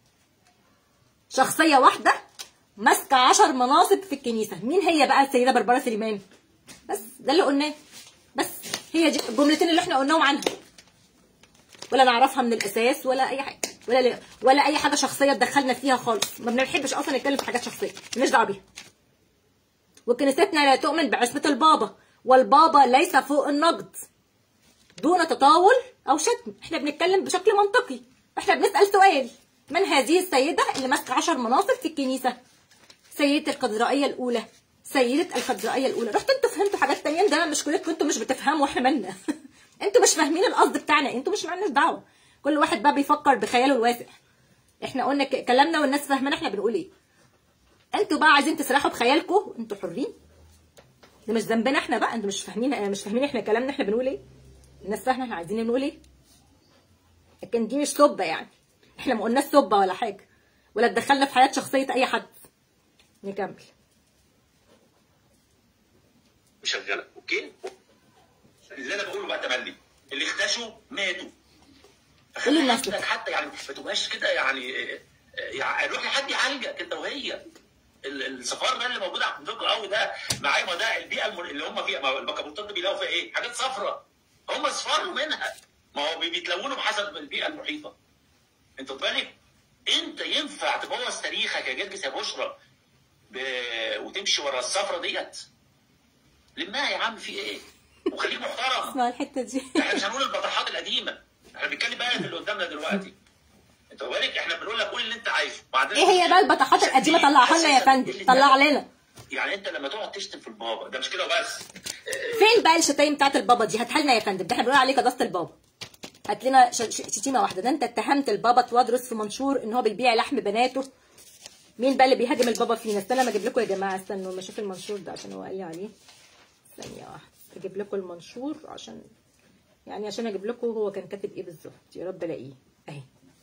شخصيه واحده ماسكه عشر مناصب في الكنيسه مين هي بقى السيده بربره سليمان بس ده اللي قلناه بس هي دي الجملتين اللي احنا قلناهم عنها ولا نعرفها من الاساس ولا اي حاجه ولا ولا اي حاجه شخصيه تدخلنا فيها خالص ما بنحبش اصلا نتكلم في حاجات شخصيه مالناش دعوه بيها وكنيستنا لا تؤمن بعصمه البابا والبابا ليس فوق النقد دون تطاول او شتم احنا بنتكلم بشكل منطقي احنا بنسال سؤال من هذه السيده اللي ماسكه عشر مناصب في الكنيسه سيده القدرائيه الاولى سيده القدرائيه الاولى رحت انتوا فهمتوا حاجات تانية ده مشكلتكم انتوا مش بتفهموا واحنا مالنا انتوا مش فاهمين القصد بتاعنا انتوا مش مالناش دعوه كل واحد بقى بيفكر بخياله الواسع احنا قلنا ك- كلامنا والناس فاهمانا احنا بنقول ايه انتوا بقى عايزين تسرحوا بخيالكم انتوا حرين ده مش ذنبنا احنا بقى انتوا مش فاهمين مش فاهمين احنا كلامنا احنا بنقول ايه الناس فاهمه احنا عايزين نقول ايه لكن دي مش سبه يعني احنا ما قلناش سبه ولا حاجه ولا اتدخلنا في حياه شخصيه اي حد نكمل مشغله اوكي اللي انا بقوله بقى تملي اللي اختشوا ماتوا قول للناس عندك حتى يعني ما تبقاش كده يعني يعني روح لحد يعالجك انت وهي ال- الصفار ده اللي موجود عندكم قوي ده معايا ما ده البيئه الم- اللي هم فيها ما هو البكابوتات دي بيلاقوا فيها ايه؟ حاجات صفراء هم اصفروا منها ما هو بي- بيتلونوا بحسب البيئه المحيطه انت واخد بالك؟ انت ينفع تبوظ تاريخك يا جرجس يا بشرى ب... وتمشي ورا الصفرة ديت لمها يا عم في ايه؟ وخليك محترم اسمع الحته دي احنا مش هنقول البطاحات القديمه احنا بنتكلم بقى في اللي قدامنا دلوقتي انت واخد بالك احنا بنقول لك قول اللي انت عايزه وبعدين ايه هي بقى البطاحات القديمه طلعها لنا يا فندم طلع لنا يعني انت لما تقعد تشتم في البابا ده مش كده وبس فين بقى الشتايم بتاعت البابا دي هاتها لنا يا فندم ده احنا بنقول عليه قداسه البابا هات لنا ش- ش- شتيمه واحده ده انت اتهمت البابا توادرس في منشور ان هو بيبيع لحم بناته مين بقى اللي بيهاجم البابا فينا استنى ما اجيب لكم يا جماعه استنوا ما اشوف المنشور ده عشان هو قال لي عليه ثانيه واحده اجيب لكم المنشور عشان يعني عشان اجيب لكم هو كان كاتب ايه بالظبط يا رب الاقيه اهي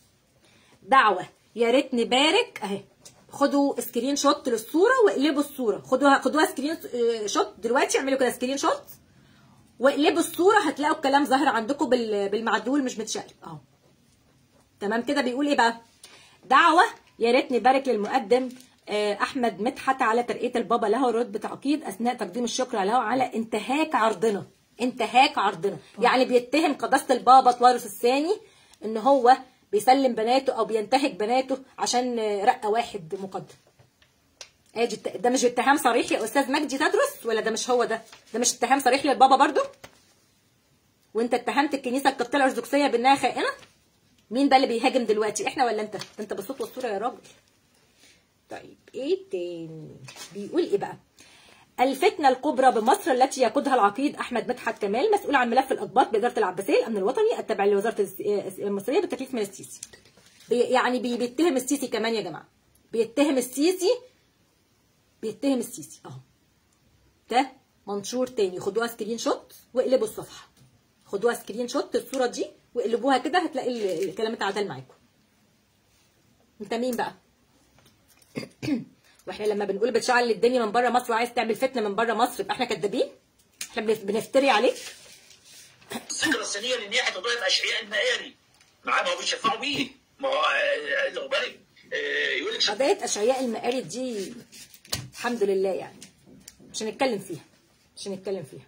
دعوه يا ريت نبارك اهي خدوا سكرين شوت للصوره واقلبوا الصوره خدوها خدوها سكرين آه، شوت دلوقتي اعملوا كده سكرين شوت واقلبوا الصوره هتلاقوا الكلام ظاهر عندكم بال- بالمعدول مش متشقلب اهو تمام كده بيقول ايه بقى دعوه يا ريت نبارك للمقدم آه، احمد مدحت على ترقيه البابا له رتبه عقيد اثناء تقديم الشكر له على انتهاك عرضنا انتهاك عرضنا يعني بيتهم قداسه البابا طوارس الثاني ان هو بيسلم بناته او بينتهك بناته عشان آه، رقه واحد مقدم ادي الت- ده مش اتهام صريح يا استاذ مجدي تدرس ولا ده مش هو ده ده مش اتهام صريح للبابا برضو وانت اتهمت الكنيسه القبطيه الارثوذكسيه بانها خائنه مين بقى اللي بيهاجم دلوقتي احنا ولا انت انت بالصوت والصوره يا راجل طيب ايه تاني بيقول ايه بقى الفتنة الكبرى بمصر التي يقودها العقيد أحمد مدحت كمال مسؤول عن ملف الأقباط بإدارة العباسية الأمن الوطني التابع لوزارة الس- المصرية بالتكليف من السيسي بي- يعني بي- بيتهم السيسي كمان يا جماعة بيتهم السيسي بيتهم السيسي اهو ده منشور تاني خدوها سكرين شوت واقلبوا الصفحه خدوها سكرين شوت الصوره دي واقلبوها كده هتلاقي ال- الكلام اتعدل معاكم انت مين بقى واحنا لما بنقول بتشعل الدنيا من بره مصر وعايز تعمل فتنه من بره مصر يبقى احنا كدابين احنا بنف- بنفتري عليك الذكرى السنيه لنياحه قضيه اشعياء المقاري معاه ما هو بيشفعوا بيه ما هو آه، لو بالك آه، يقول لك قضيه اشعياء المقاري دي الحمد لله يعني مش هنتكلم فيها مش هنتكلم فيها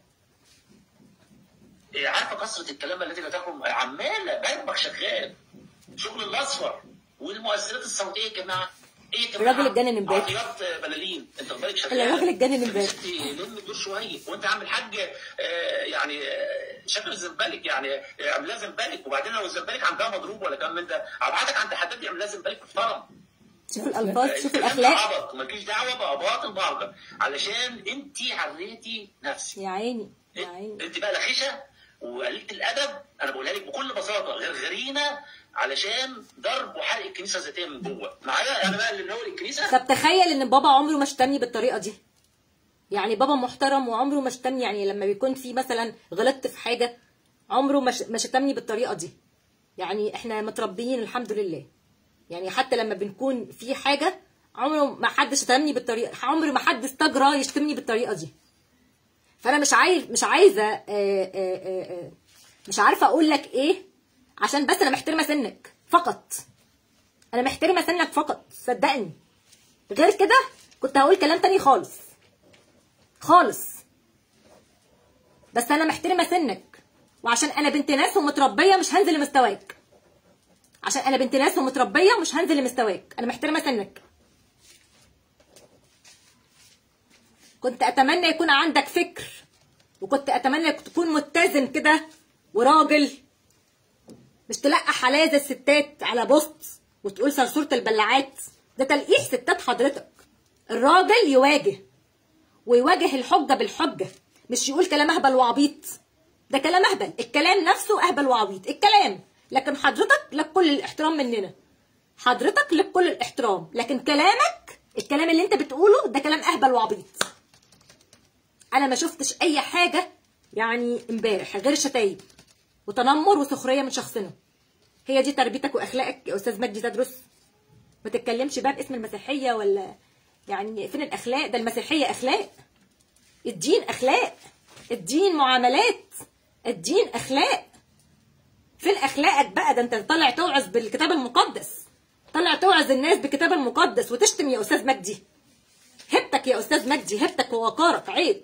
آه، عارفه كثره الكلام التي لا تحكم عماله برمخ شغال شغل الاصفر والمؤثرات الصوتيه يا جماعه ايه يا جماعه الراجل اتجنن امبارح. عربيات آه، بلالين انت بالك شغال الراجل اتجنن امبارح. طب يا ستي لم الدور شويه وانت عم الحاج آه، يعني آه، شكل الزنبلك يعني آه، عاملاه زنبلك وبعدين لو الزنبلك عندها مضروب ولا كلام من ده ابعتك عند حداد يعملها زنبلك محترم شوف الالفاظ شوف الكلام ده الاخلاق عبط ومالكيش دعوه باباط البعض علشان انت عريتي نفسك يا عيني يا عيني انت بقى لا خشه وقليله الادب انا بقولها لك بكل بساطه غرغرينا علشان ضرب وحرق الكنيسه ذاتيا من جوه معايا انا بقى اللي منول الكنيسه طب تخيل ان بابا عمره ما شتمني بالطريقه دي يعني بابا محترم وعمره ما شتمني يعني لما بيكون في مثلا غلطت في حاجه عمره ما ش- ما شتمني بالطريقه دي يعني احنا متربيين الحمد لله يعني حتى لما بنكون في حاجه عمره ما حد شتمني بالطريقه عمر ما حد استجرى يشتمني بالطريقه دي فانا مش عايز مش عايزه آه، آه، آه، آه، مش عارفه اقول لك ايه عشان بس انا محترمه سنك فقط انا محترمه سنك فقط صدقني غير كده كنت هقول كلام تاني خالص خالص بس انا محترمه سنك وعشان انا بنت ناس ومتربيه مش هنزل لمستواك عشان انا بنت ناس ومتربيه مش هنزل لمستواك انا محترمه سنك كنت اتمنى يكون عندك فكر وكنت اتمنى تكون متزن كده وراجل مش تلقح عليا زي الستات على بوست وتقول صرصورة البلاعات ده تلقيح ستات حضرتك الراجل يواجه ويواجه الحجة بالحجة مش يقول كلام اهبل وعبيط ده كلام اهبل الكلام نفسه اهبل وعبيط الكلام لكن حضرتك لك كل الاحترام مننا حضرتك لك كل الاحترام لكن كلامك الكلام اللي انت بتقوله ده كلام اهبل وعبيط انا ما شفتش اي حاجه يعني امبارح غير شتايم وتنمر وسخريه من شخصنا هي دي تربيتك واخلاقك يا استاذ مجدي تدرس ما تتكلمش بقى باسم المسيحيه ولا يعني فين الاخلاق ده المسيحيه اخلاق الدين اخلاق الدين معاملات الدين اخلاق فين اخلاقك بقى ده انت طالع توعظ بالكتاب المقدس طالع توعظ الناس بالكتاب المقدس وتشتم يا استاذ مجدي هبتك يا استاذ مجدي هبتك ووقارك عيب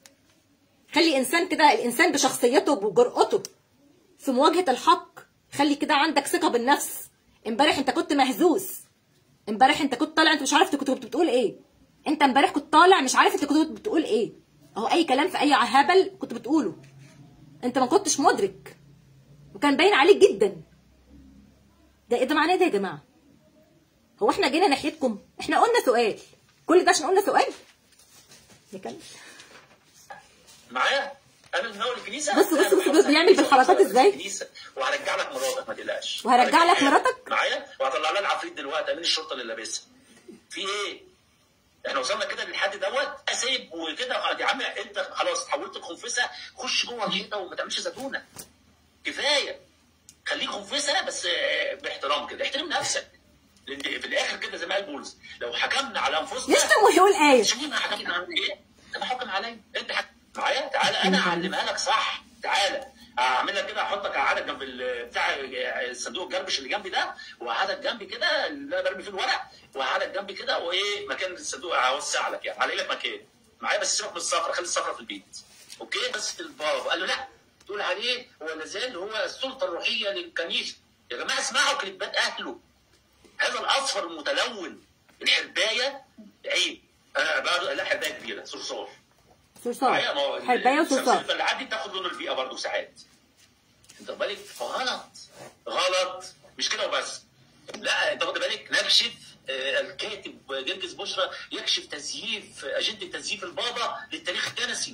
خلي انسان كده الانسان بشخصيته وبجرأته في مواجهه الحق خلي كده عندك ثقه بالنفس امبارح انت كنت مهزوز امبارح انت كنت طالع انت مش عارف انت كنت بتقول ايه انت امبارح كنت طالع مش عارف انت كنت بتقول ايه اهو اي كلام في اي هبل كنت بتقوله انت ما كنتش مدرك وكان باين عليك جدا ده ايه ده معناه ده يا جماعه هو احنا جينا ناحيتكم احنا قلنا سؤال كل ده عشان قلنا سؤال نكمل معايا انا اللي منول الكنيسه بص- بص- أنا بص- بحافظ بص على بيعمل الكنيسة بالحركات وبحافظ على إزاي؟ الكنيسة، وهرجع لك مراتك ما تقلقش وهرجع لك هرجعها مراتك؟ معايا وهطلع لها العفريت دلوقتي امين الشرطه اللي لابسها في ايه؟ احنا وصلنا كده للحد دوت سايب وكده يا عم انت خلاص اتحولت لخنفسه خش جوه الحيطه وما تعملش زتونه كفايه خليك خنفسه بس آه، باحترام كده احترم نفسك لان في الاخر كده زي ما قال بولس لو حكمنا على انفسنا يشتم ويقول ايه شوف انا حكمنا على ايه؟ انا حكم عليا انت حكم معايا تعالى انا اعلمها لك صح تعالى اعمل لك كده احطك اقعدك جنب ال- بتاع الصندوق الجربش اللي جنبي ده واقعدك جنبي كده اللي انا برمي فيه الورق واقعدك جنبي كده وايه مكان الصندوق اوسع لك يعني هلاقي لك مكان معايا بس سيبك من السفره خلي السفره في البيت اوكي بس البابا قال له لا تقول عليه هو لازال هو السلطه الروحيه للكنيسه يا جماعه اسمعوا كلمات اهله هذا الاصفر المتلون الحربايه عيب انا بقى لا حربايه كبيره صرصار معايا ما هو صرصار حربايه وصرصار الفلاحات دي بتاخد لون البيئه برضه ساعات انت بالك فغلط غلط مش كده وبس لا انت واخد بالك نكشف آه، الكاتب جرجس بشرى يكشف تزييف اجنده تزييف البابا للتاريخ الكنسي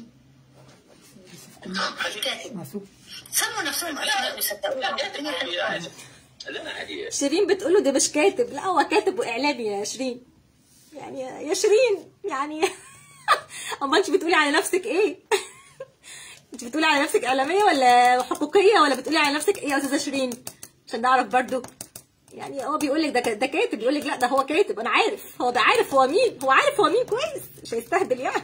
انت واخد بالك؟ كاتب سموا نفسهم اسماء ويصدقوها لا الدنيا كاتب حلوة. عادي. لا عادي شيرين بتقول له ده مش كاتب لا هو كاتب واعلامي يا شيرين يعني يا شيرين يعني اما انت بتقولي على نفسك ايه انت بتقولي على نفسك اعلاميه ولا حقوقيه ولا بتقولي على نفسك ايه يا استاذه شيرين عشان نعرف برضو يعني هو بيقول لك ده ك- ده كاتب بيقول لك لا ده هو كاتب انا عارف هو ده عارف هو مين هو عارف هو مين كويس مش هيستهبل يعني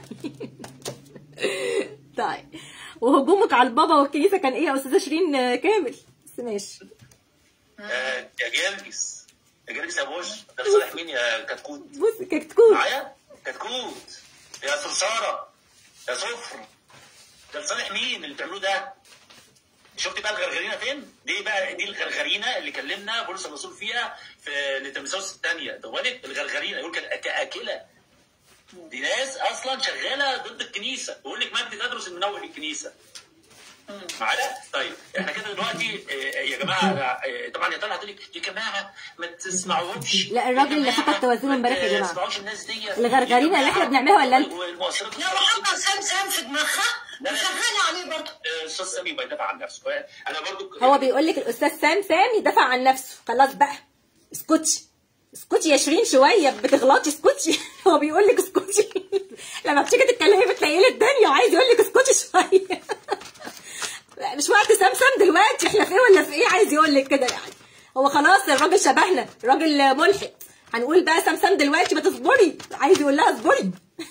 طيب وهجومك على البابا والكنيسه كان ايه يا استاذه شيرين آه، كامل بس ماشي آه، يا جرجس يا جرجس يا بوش ده لصالح مين يا كتكوت بص كتكوت معايا كتكوت يا صرصاره يا صفر ده لصالح مين اللي بتعملوه ده شفت بقى الغرغرينه فين؟ دي بقى دي الغرغرينه اللي كلمنا بولس الرسول فيها في لتمساوس الثانيه ده بالك الغرغرينه يقول كده كاكله دي ناس اصلا شغاله ضد الكنيسه يقول لك مجدي تدرس المنوع الكنيسه معايا؟ طيب احنا كده دلوقتي آه، يا جماعه آه، طبعا يا طلعت تقول لك يا جماعه ما تسمعوهمش لا، الراجل يا اللي جماعة فقد توازنه امبارح يا ما جماعة. تسمعوش الناس دي الغرغرينة اللي احنا بنعملها ولا انت؟ والمؤثرات لا وحطها سام سام في دماغها لا، لا. وشغاله عليه برضه آه، استاذ سامي بيدافع عن نفسه انا برضو هو بيقول لك الاستاذ سام سام يدافع عن نفسه خلاص بقى اسكتي اسكتي يا شيرين شويه بتغلطي اسكتي هو بيقول لك اسكتي لما بتيجي تتكلمي بتلاقي لي الدنيا وعايز يقول لك اسكتي شويه مش وقت سام سام دلوقتي احنا في ايه ولا في ايه عايز يقول لك كده يعني هو خلاص الراجل شبهنا راجل ملحد هنقول بقى سام سام دلوقتي ما تصبري عايز يقول لها اصبري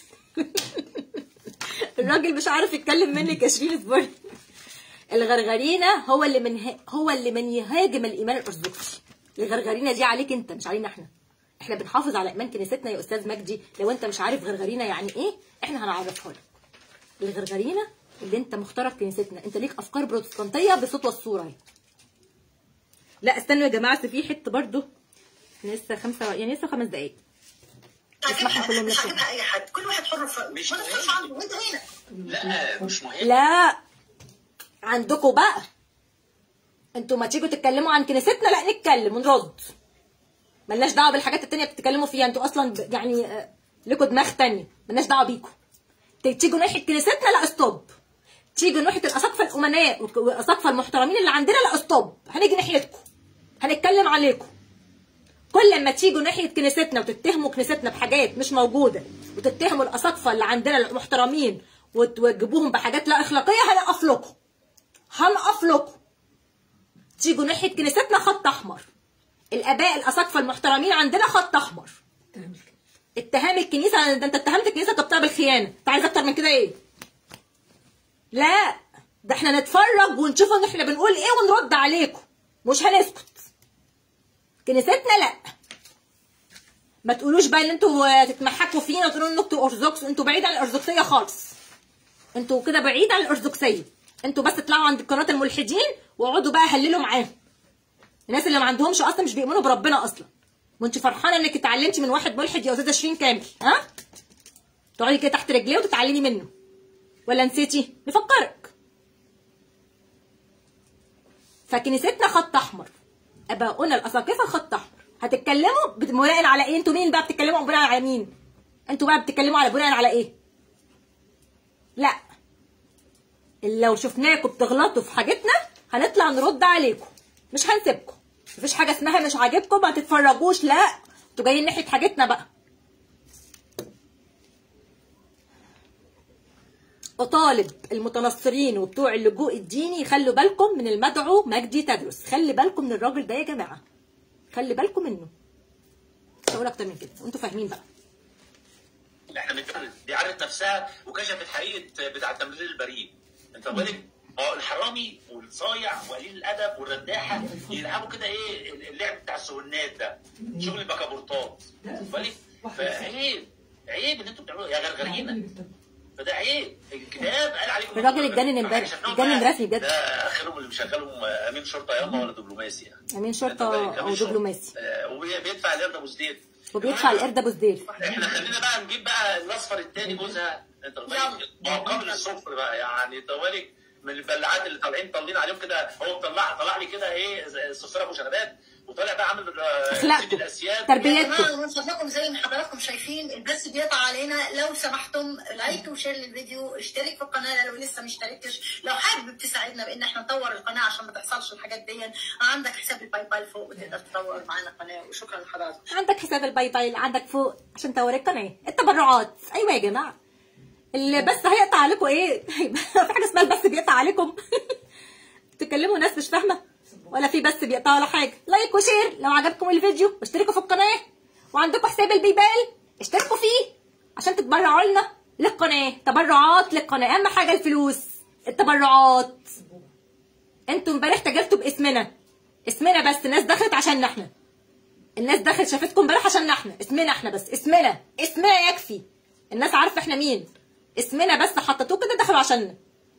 الراجل مش عارف يتكلم منك يا شيرين اصبري الغرغرينه هو اللي من هو اللي من يهاجم الايمان الارثوذكسي الغرغرينه دي عليك انت مش علينا احنا احنا بنحافظ على ايمان كنيستنا يا استاذ مجدي لو انت مش عارف غرغرينه يعني ايه احنا هنعرفها لك الغرغرينه اللي انت مخترق كنيستنا انت ليك افكار بروتستانتيه بصوت والصوره اهي لا استنوا يا جماعه أصل في حته برضو احنا لسه خمسة يعني لسه خمس دقايق اسمعهم كلهم مش لكم عاجبها اي حد كل واحد حر في مش ما تدخلش مهم. عنده وانت هنا لا مش مهم لا عندكم بقى انتوا ما تيجوا تتكلموا عن كنيستنا لا نتكلم ونرد ملناش دعوه بالحاجات التانية بتتكلموا فيها انتوا اصلا ب- يعني آه، لكم دماغ تانية ملناش دعوه بيكم ت- تيجوا ناحيه كنيستنا لا استوب تيجوا ناحيه الاساقفه الامناء والك- والاساقفه المحترمين اللي عندنا لا استوب هنيجي ناحيتكم هنتكلم عليكم كل ما تيجوا ناحيه كنيستنا وتتهموا كنيستنا بحاجات مش موجوده وتتهموا الاساقفه اللي عندنا المحترمين وتوجبوهم بحاجات لا اخلاقيه هنقف لكم هنقف لكم تيجوا ناحيه كنيستنا خط احمر الاباء الاساقفه المحترمين عندنا خط احمر اتهام الكنيسه ده انت اتهمت الكنيسه كبتها بالخيانه انت عايز اكتر من كده ايه لا ده احنا نتفرج ونشوف ان احنا بنقول ايه ونرد عليكم مش هنسكت كنيستنا لا ما تقولوش بقى ان انتوا تتمحكوا فينا وتقولوا ان انتوا ارثوذكس انتوا بعيد عن الارثوذكسيه خالص انتوا كده بعيد عن الارثوذكسيه انتوا بس اطلعوا عند قناه الملحدين واقعدوا بقى هللوا معاهم الناس اللي ما عندهمش اصلا مش بيؤمنوا بربنا اصلا وانت فرحانه انك اتعلمتي من واحد ملحد يا استاذه شيرين كامل ها تقعدي كده تحت رجليه وتتعلمي منه ولا نسيتي نفكرك فكنيستنا خط احمر اباؤنا الاساقفه خط احمر هتتكلموا بناء على ايه انتوا مين بقى بتتكلموا بناء على مين انتوا بقى بتتكلموا على بناء على ايه لا لو شفناكم بتغلطوا في حاجتنا هنطلع نرد عليكم مش هنسيبكم مفيش حاجه اسمها مش عاجبكم ما تتفرجوش لا انتوا جايين ناحيه حاجتنا بقى أطالب المتنصرين وبتوع اللجوء الديني يخلوا بالكم من المدعو مجدي تدرس خلي بالكم من الراجل ده يا جماعة خلي بالكم منه مش هقول أكتر من كده وأنتوا فاهمين بقى اللي احنا بنتكلم دي عرفت نفسها وكشفت حقيقه بتاع تمرير البريء انت بالك اه الحرامي والصايع وقليل الادب والرداحه يلعبوا كده ايه اللعب بتاع السونات ده شغل البكابورتات بالك فعيب عيب ان انتوا بتعملوا يا غرغرينه فده عيب الكتاب قال عليكم الراجل اتجنن امبارح، شفناهم اتجنن بقى. رسمي بجد. ده اخرهم اللي مشغلهم امين شرطه ياما ولا دبلوماسي يعني أمين شرطة أنت بالك؟ أو أمين شرطة. دبلوماسي آه، وبيدفع القرد ابو زديد وبيدفع القرد أبو زدير احنا خلينا بقى نجيب بقى الاصفر التاني جوزها انت يلا. قبل الصفر بقى يعني طوالي من البلاعات اللي طالعين طالين عليهم كده هو طلع طلع لي كده ايه زي الصفيره ابو شنبات وطالع بقى عامل آه، أخلاقكم. سيد الاسياد يا تربيتكم جماعه من فضلكم زي ما حضراتكم شايفين البث بيقطع علينا لو سمحتم لايك وشير للفيديو اشترك في القناه لو لسه ما اشتركتش لو حابب تساعدنا بان احنا نطور القناه عشان ما تحصلش الحاجات دي عندك حساب الباي بال فوق وتقدر تطور معانا القناه وشكرا لحضراتكم عندك حساب الباي باي اللي عندك فوق عشان توري القناه التبرعات ايوه يا جماعه اللي بس هيقطع عليكم ايه في حاجه اسمها البث بيقطع عليكم تكلموا ناس مش فاهمه ولا في بس بيقطع ولا حاجه لايك وشير لو عجبكم الفيديو واشتركوا في القناه وعندكم حساب البيبال اشتركوا فيه عشان تتبرعوا لنا للقناه تبرعات للقناه اهم حاجه الفلوس التبرعات انتوا امبارح تجرتوا باسمنا اسمنا بس الناس دخلت عشاننا احنا الناس دخلت شافتكم امبارح عشان احنا اسمنا احنا بس اسمنا اسمنا يكفي الناس عارفه احنا مين اسمنا بس حطيتوه كده دخلوا عشاننا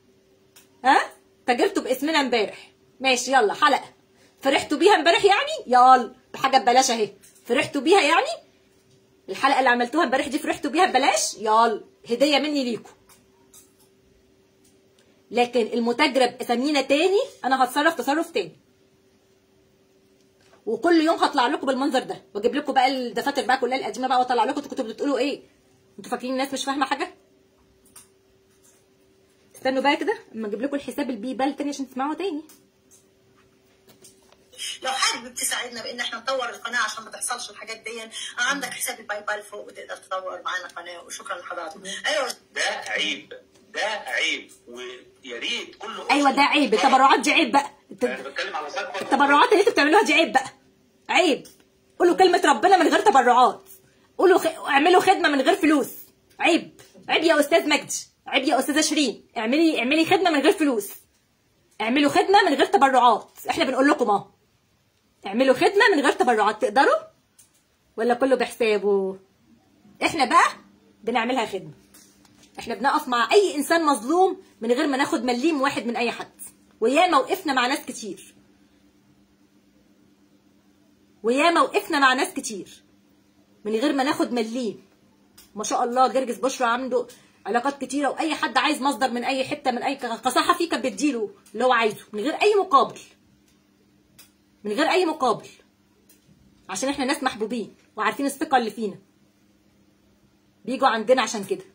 ها تاجرتوا باسمنا امبارح ماشي يلا حلقه فرحتوا بيها امبارح يعني يلا بحاجه ببلاش اهي فرحتوا بيها يعني الحلقه اللي عملتوها امبارح دي فرحتوا بيها ببلاش يلا هديه مني ليكم لكن المتاجره باسامينا تاني انا هتصرف تصرف تاني وكل يوم هطلع لكم بالمنظر ده واجيب لكم بقى الدفاتر بقى كلها القديمه بقى واطلع لكم انتوا كنتوا بتقولوا ايه انتوا فاكرين الناس مش فاهمه حاجه استنوا بقى كده اما اجيب لكم الحساب البي بال تاني عشان تسمعوه تاني لو حابب تساعدنا بان احنا نطور القناه عشان ما تحصلش الحاجات دي عندك حساب الباي بال فوق وتقدر تطور معانا قناه وشكرا لحضراتكم ايوه ده عيب ده عيب ويا ريت كل أسرة ايوه ده عيب التبرعات دي عيب بقى الت- انا بتكلم على صفقه التبرعات اللي انتوا بتعملوها دي عيب بقى عيب قولوا كلمة ربنا من غير تبرعات قولوا خ... اعملوا خدمة من غير فلوس عيب عيب يا استاذ مجدي عيب يا استاذة شيرين اعملي اعملي خدمة من غير فلوس اعملوا خدمة من غير تبرعات احنا بنقول لكم اهو اعملوا خدمة من غير تبرعات تقدروا ولا كله بحسابه احنا بقى بنعملها خدمة احنا بنقف مع اي انسان مظلوم من غير ما ناخد مليم واحد من اي حد وياما وقفنا مع ناس كتير وياما وقفنا مع ناس كتير من غير ما ناخد مليم ما شاء الله جرجس بشرى عنده علاقات كتيره واي حد عايز مصدر من اي حته من اي كصحفي كان بيديله اللي هو عايزه من غير اي مقابل من غير اي مقابل عشان احنا ناس محبوبين وعارفين الثقه اللي فينا بيجوا عندنا عشان كده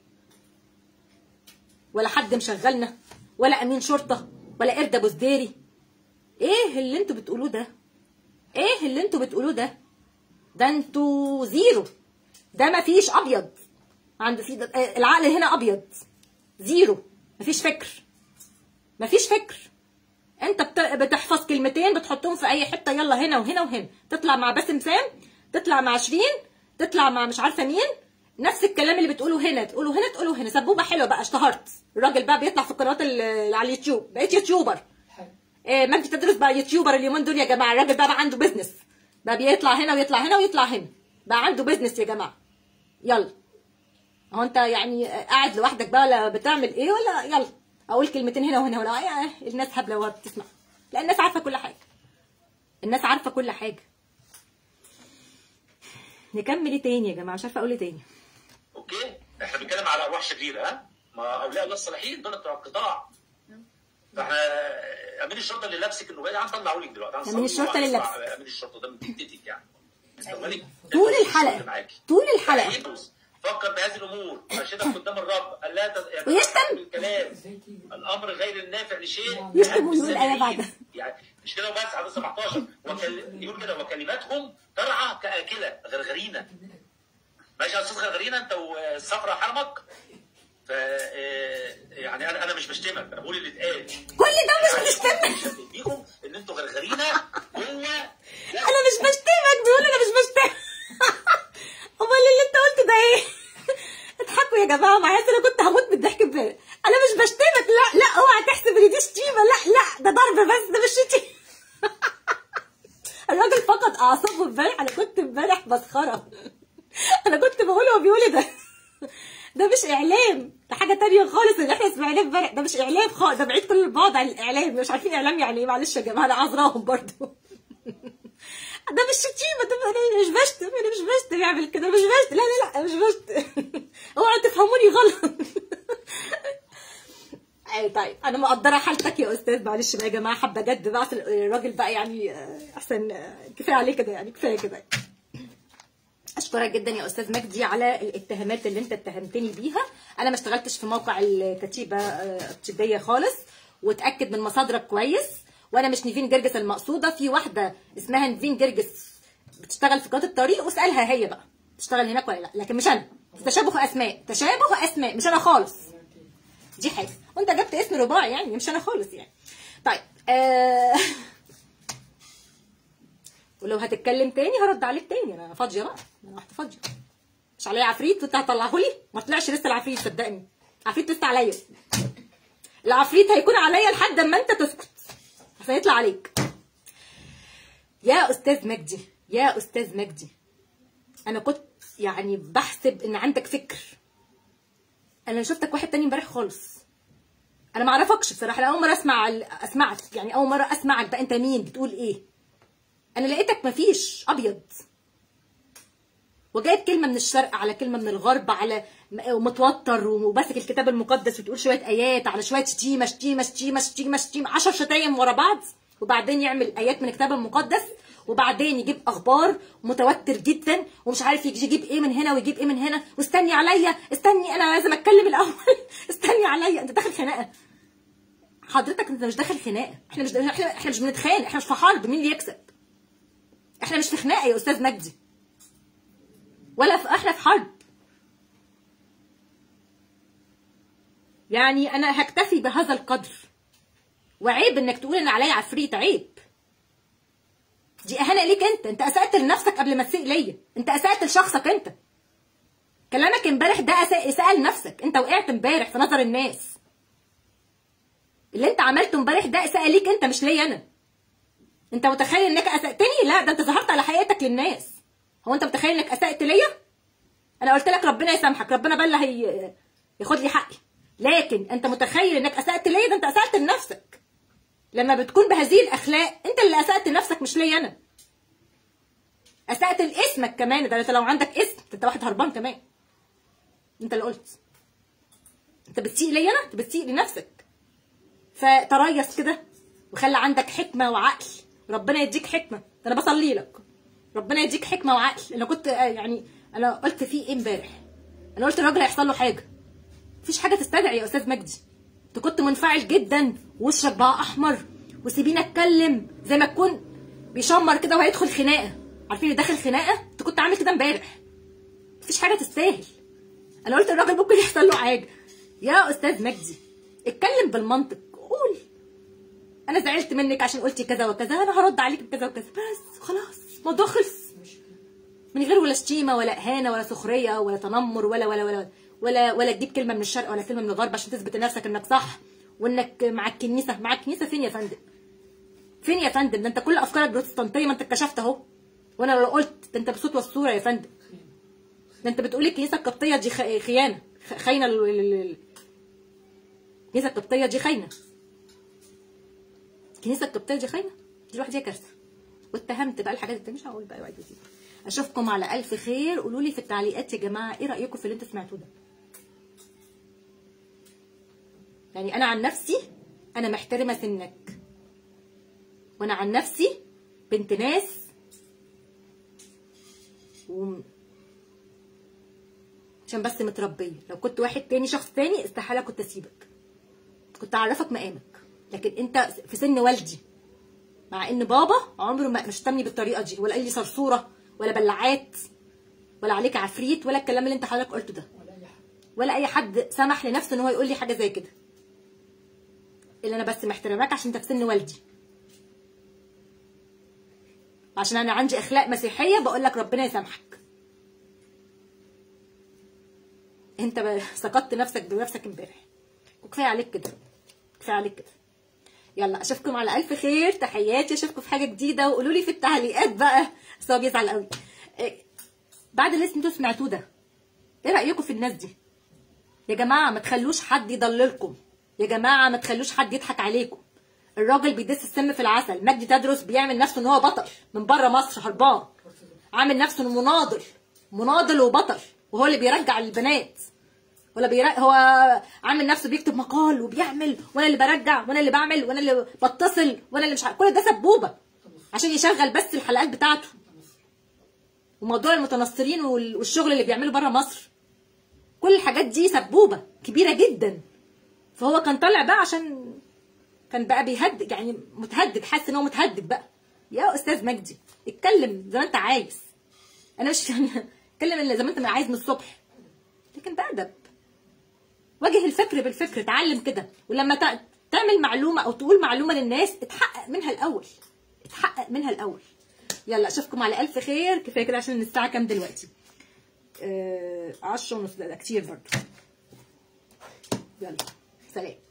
ولا حد مشغلنا ولا امين شرطه ولا قرد ابو زديري ايه اللي انتوا بتقولوه ده ايه اللي انتوا بتقولوه ده ده انتوا زيرو ده مفيش ابيض عنده في ده- آه، العقل هنا ابيض زيرو مفيش فكر مفيش فكر انت بت- بتحفظ كلمتين بتحطهم في اي حته يلا هنا وهنا وهنا تطلع مع باسم سام تطلع مع شيرين تطلع مع مش عارفه مين نفس الكلام اللي بتقوله هنا تقوله هنا تقوله هنا سبوبه حلوه بقى اشتهرت الراجل بقى بيطلع في القنوات ال- اللي على اليوتيوب بقيت يوتيوبر آه، مجدي تدرس بقى يوتيوبر اليومين دول يا جماعه الراجل بقى, بقى عنده بيزنس بقى بيطلع هنا ويطلع هنا ويطلع هنا بقى عنده بيزنس يا جماعه يلا هو انت يعني قاعد لوحدك بقى ولا بتعمل ايه ولا يلا اقول كلمتين هنا وهنا ولا آه، الناس هبله وهي بتسمع لا الناس عارفه كل حاجه الناس عارفه كل حاجه نكمل ايه تاني يا جماعه مش عارفه اقول ايه تاني اوكي احنا بنتكلم على ارواح شريره ها ما اولياء الله الصالحين دول بتوع القطاع فاحنا امين الشرطه اللي لابسك انه بقى هنطلعه لك دلوقتي هنصور أمين الشرطة اللي وهنسمع لابسك. امين الشرطه ده من جدتك يعني انت مالك طول اللي الحلقه معاكي. طول الحلقه يدرس فكر بهذه الامور ارشدك قدام الرب الا تز... يعني ويشتم. الكلام الامر غير النافع لشيء يشتم أهم ويقول آية السامعين. بعدها. يعني مش كده وبس عدد 17 وكل... يقول كده وكلماتهم ترعى كاكله غرغرينه ماشي يا استاذ غرغرينه انت والصفرة حرمك ف آه، يعني انا انا مش بشتمك انا بقول اللي اتقال كل ده مش بتشتمك بيكم ان انتوا غرغرينه جوه انا مش بشتمك بيقول انا مش بشتمك امال اللي انت قلته ده ايه اضحكوا يا جماعه معايا انا كنت هموت من الضحك امبارح انا مش بشتمك لا لا اوعى تحسب ان دي شتيمه لا لا ده ضرب بس ده مش شتيمه الراجل فقد اعصابه امبارح انا كنت امبارح مسخره انا كنت بقول هو بيقول إيه ده ده مش اعلام ده حاجه تانية خالص اللي احنا سمعناه امبارح ده مش اعلام خالص ده بعيد كل البعد عن الاعلام مش عارفين اعلام يعني ايه معلش يا جماعه انا عذراهم برضو ده مش شتيمه ده انا مش بشتم انا مش بشتم يعمل كده مش بشتم لا لا لا مش بشتم اوعوا تفهموني غلط اي طيب انا مقدره حالتك يا استاذ معلش بقى يا جماعه حبه جد بقى عشان الراجل بقى يعني آه، احسن آه، كفايه عليه كده يعني كفايه كده اشكرك جدا يا استاذ مجدي على الاتهامات اللي انت اتهمتني بيها انا ما اشتغلتش في موقع الكتيبه آه، الطبيه خالص واتاكد من مصادرك كويس وانا مش نيفين جرجس المقصوده في واحده اسمها نيفين جرجس بتشتغل في قناه الطريق واسالها هي بقى تشتغل هناك ولا لا لكن مش انا تشابه اسماء تشابه اسماء مش انا خالص دي حاجه وانت جبت اسم رباعي يعني مش انا خالص يعني طيب آه... ولو هتتكلم تاني هرد عليك تاني انا فاضيه بقى انا واحده فاضيه مش عليا عفريت وانت هتطلعه لي ما طلعش لسه العفريت صدقني عفريت لسه عليا العفريت هيكون عليا لحد اما انت تسكت عشان يطلع عليك يا استاذ مجدي يا استاذ مجدي انا كنت يعني بحسب ان عندك فكر انا شفتك واحد تاني امبارح خالص انا ما اعرفكش بصراحه انا اول مره اسمع اسمعك يعني اول مره اسمعك بقى انت مين بتقول ايه انا لقيتك مفيش ابيض وجايب كلمه من الشرق على كلمه من الغرب على م- ومتوتر وماسك الكتاب المقدس وتقول شويه ايات على شويه شتيمه شتيمه شتيمه شتيمه شتيمه 10 شتايم ورا بعض وبعدين يعمل ايات من الكتاب المقدس وبعدين يجيب اخبار متوتر جدا ومش عارف يجي- يجيب ايه من هنا ويجيب ايه من هنا واستني عليا استني انا لازم اتكلم الاول استني عليا انت داخل خناقه حضرتك انت مش داخل خناقه احنا مش احنا احنا مش بنتخانق احنا مش في حرب مين اللي يكسب احنا مش في خناقه يا استاذ مجدي ولا في احنا في حرب يعني انا هكتفي بهذا القدر وعيب انك تقول ان عليا عفريت عيب دي اهانه ليك انت انت اسأت لنفسك قبل ما تسيء ليا انت اسأت لشخصك انت كلامك امبارح ده أساء اساءه لنفسك انت وقعت امبارح في نظر الناس اللي انت عملته امبارح ده اساءه ليك انت مش ليا انا انت متخيل انك اسأتني لا ده انت ظهرت على حقيقتك للناس هو انت متخيل انك اسأت ليا انا قلت لك ربنا يسامحك ربنا بقى اللي هي ياخد لي حقي لكن انت متخيل انك اسأت ليا ده انت اسأت لنفسك لما بتكون بهذه الاخلاق انت اللي اسأت لنفسك مش ليا انا اسأت لاسمك كمان ده انت لو عندك اسم ده انت واحد هربان كمان انت اللي قلت انت بتسيء ليا انا انت بتسيء لنفسك فتريث كده وخلي عندك حكمه وعقل ربنا يديك حكمه ده انا بصلي لك ربنا يديك حكمه وعقل انا كنت آه، يعني انا قلت فيه ايه امبارح انا قلت الراجل هيحصل له حاجه مفيش حاجه تستدعي يا استاذ مجدي انت كنت منفعل جدا وشك بقى احمر وسيبيني اتكلم زي ما تكون بيشمر كده وهيدخل خناقه عارفين اللي داخل خناقه انت كنت عامل كده امبارح مفيش حاجه تستاهل انا قلت الراجل ممكن يحصل له حاجه يا استاذ مجدي اتكلم بالمنطق قول انا زعلت منك عشان قلتي كذا وكذا انا هرد عليك بكذا وكذا بس خلاص الموضوع خلص من غير ولا شتيمه ولا اهانه ولا سخريه ولا تنمر ولا ولا ولا ولا ولا تجيب كلمه من الشرق ولا كلمه من الغرب عشان تثبت لنفسك انك صح وانك مع الكنيسه مع الكنيسه فين يا فندم فين يا فندم ده انت كل افكارك بروتستانتيه ما انت اتكشفت اهو وانا لو قلت ده انت بصوت والصوره يا فندم ده انت بتقولي الكنيسه القبطيه دي خ- خيانه خ- خاينه ال- ال- ال- الكنيسه القبطيه دي خاينه الكنيسه القبطيه دي خاينه دي لوحدها كارثه واتهمت بقى الحاجات التانية مش هقول بقى وعيد وزيد اشوفكم على الف خير قولوا لي في التعليقات يا جماعه ايه رايكم في اللي انتوا سمعتوه ده يعني انا عن نفسي انا محترمه سنك وانا عن نفسي بنت ناس و... عشان بس متربيه لو كنت واحد تاني شخص تاني استحاله كنت اسيبك كنت اعرفك مقامك لكن انت في سن والدي مع ان بابا عمره ما شتمني بالطريقه دي ولا قال لي صرصوره ولا بلعات ولا عليك عفريت ولا الكلام اللي انت حضرتك قلته ده ولا اي حد سمح لنفسه ان هو يقول لي حاجه زي كده اللي انا بس محترماك عشان انت في سن والدي عشان انا عندي اخلاق مسيحيه بقول لك ربنا يسامحك انت ب- سقطت نفسك بنفسك امبارح وكفايه عليك كده كفايه عليك كده يلا اشوفكم على الف خير تحياتي اشوفكم في حاجه جديده وقولوا لي في التعليقات بقى بس هو بيزعل قوي إيه، بعد اللي انتوا سمعتوه ده ايه رايكم في الناس دي يا جماعه ما تخلوش حد يضللكم يا جماعه ما تخلوش حد يضحك عليكم الراجل بيدس السم في العسل مجدي تدرس بيعمل نفسه ان هو بطل من بره مصر هربان عامل نفسه انه مناضل مناضل وبطل وهو اللي بيرجع البنات ولا بيرا... هو عامل نفسه بيكتب مقال وبيعمل وانا اللي برجع وانا اللي بعمل وانا اللي بتصل وانا اللي مش عارف كل ده سبوبه عشان يشغل بس الحلقات بتاعته وموضوع المتنصرين وال- والشغل اللي بيعمله بره مصر كل الحاجات دي سبوبه كبيره جدا فهو كان طالع بقى عشان كان بقى بيهدد يعني متهدد حاسس ان هو متهدد بقى يا استاذ مجدي اتكلم زي ما انت عايز انا مش يعني اتكلم اللي زي ما انت عايز من الصبح لكن بأدب واجه الفكر بالفكر اتعلم كده ولما تع- تعمل معلومه او تقول معلومه للناس اتحقق منها الاول اتحقق منها الاول يلا اشوفكم على الف خير كفايه كده عشان الساعه كام دلوقتي آه عشرة ونص ده ده كتير برضو يلا سلام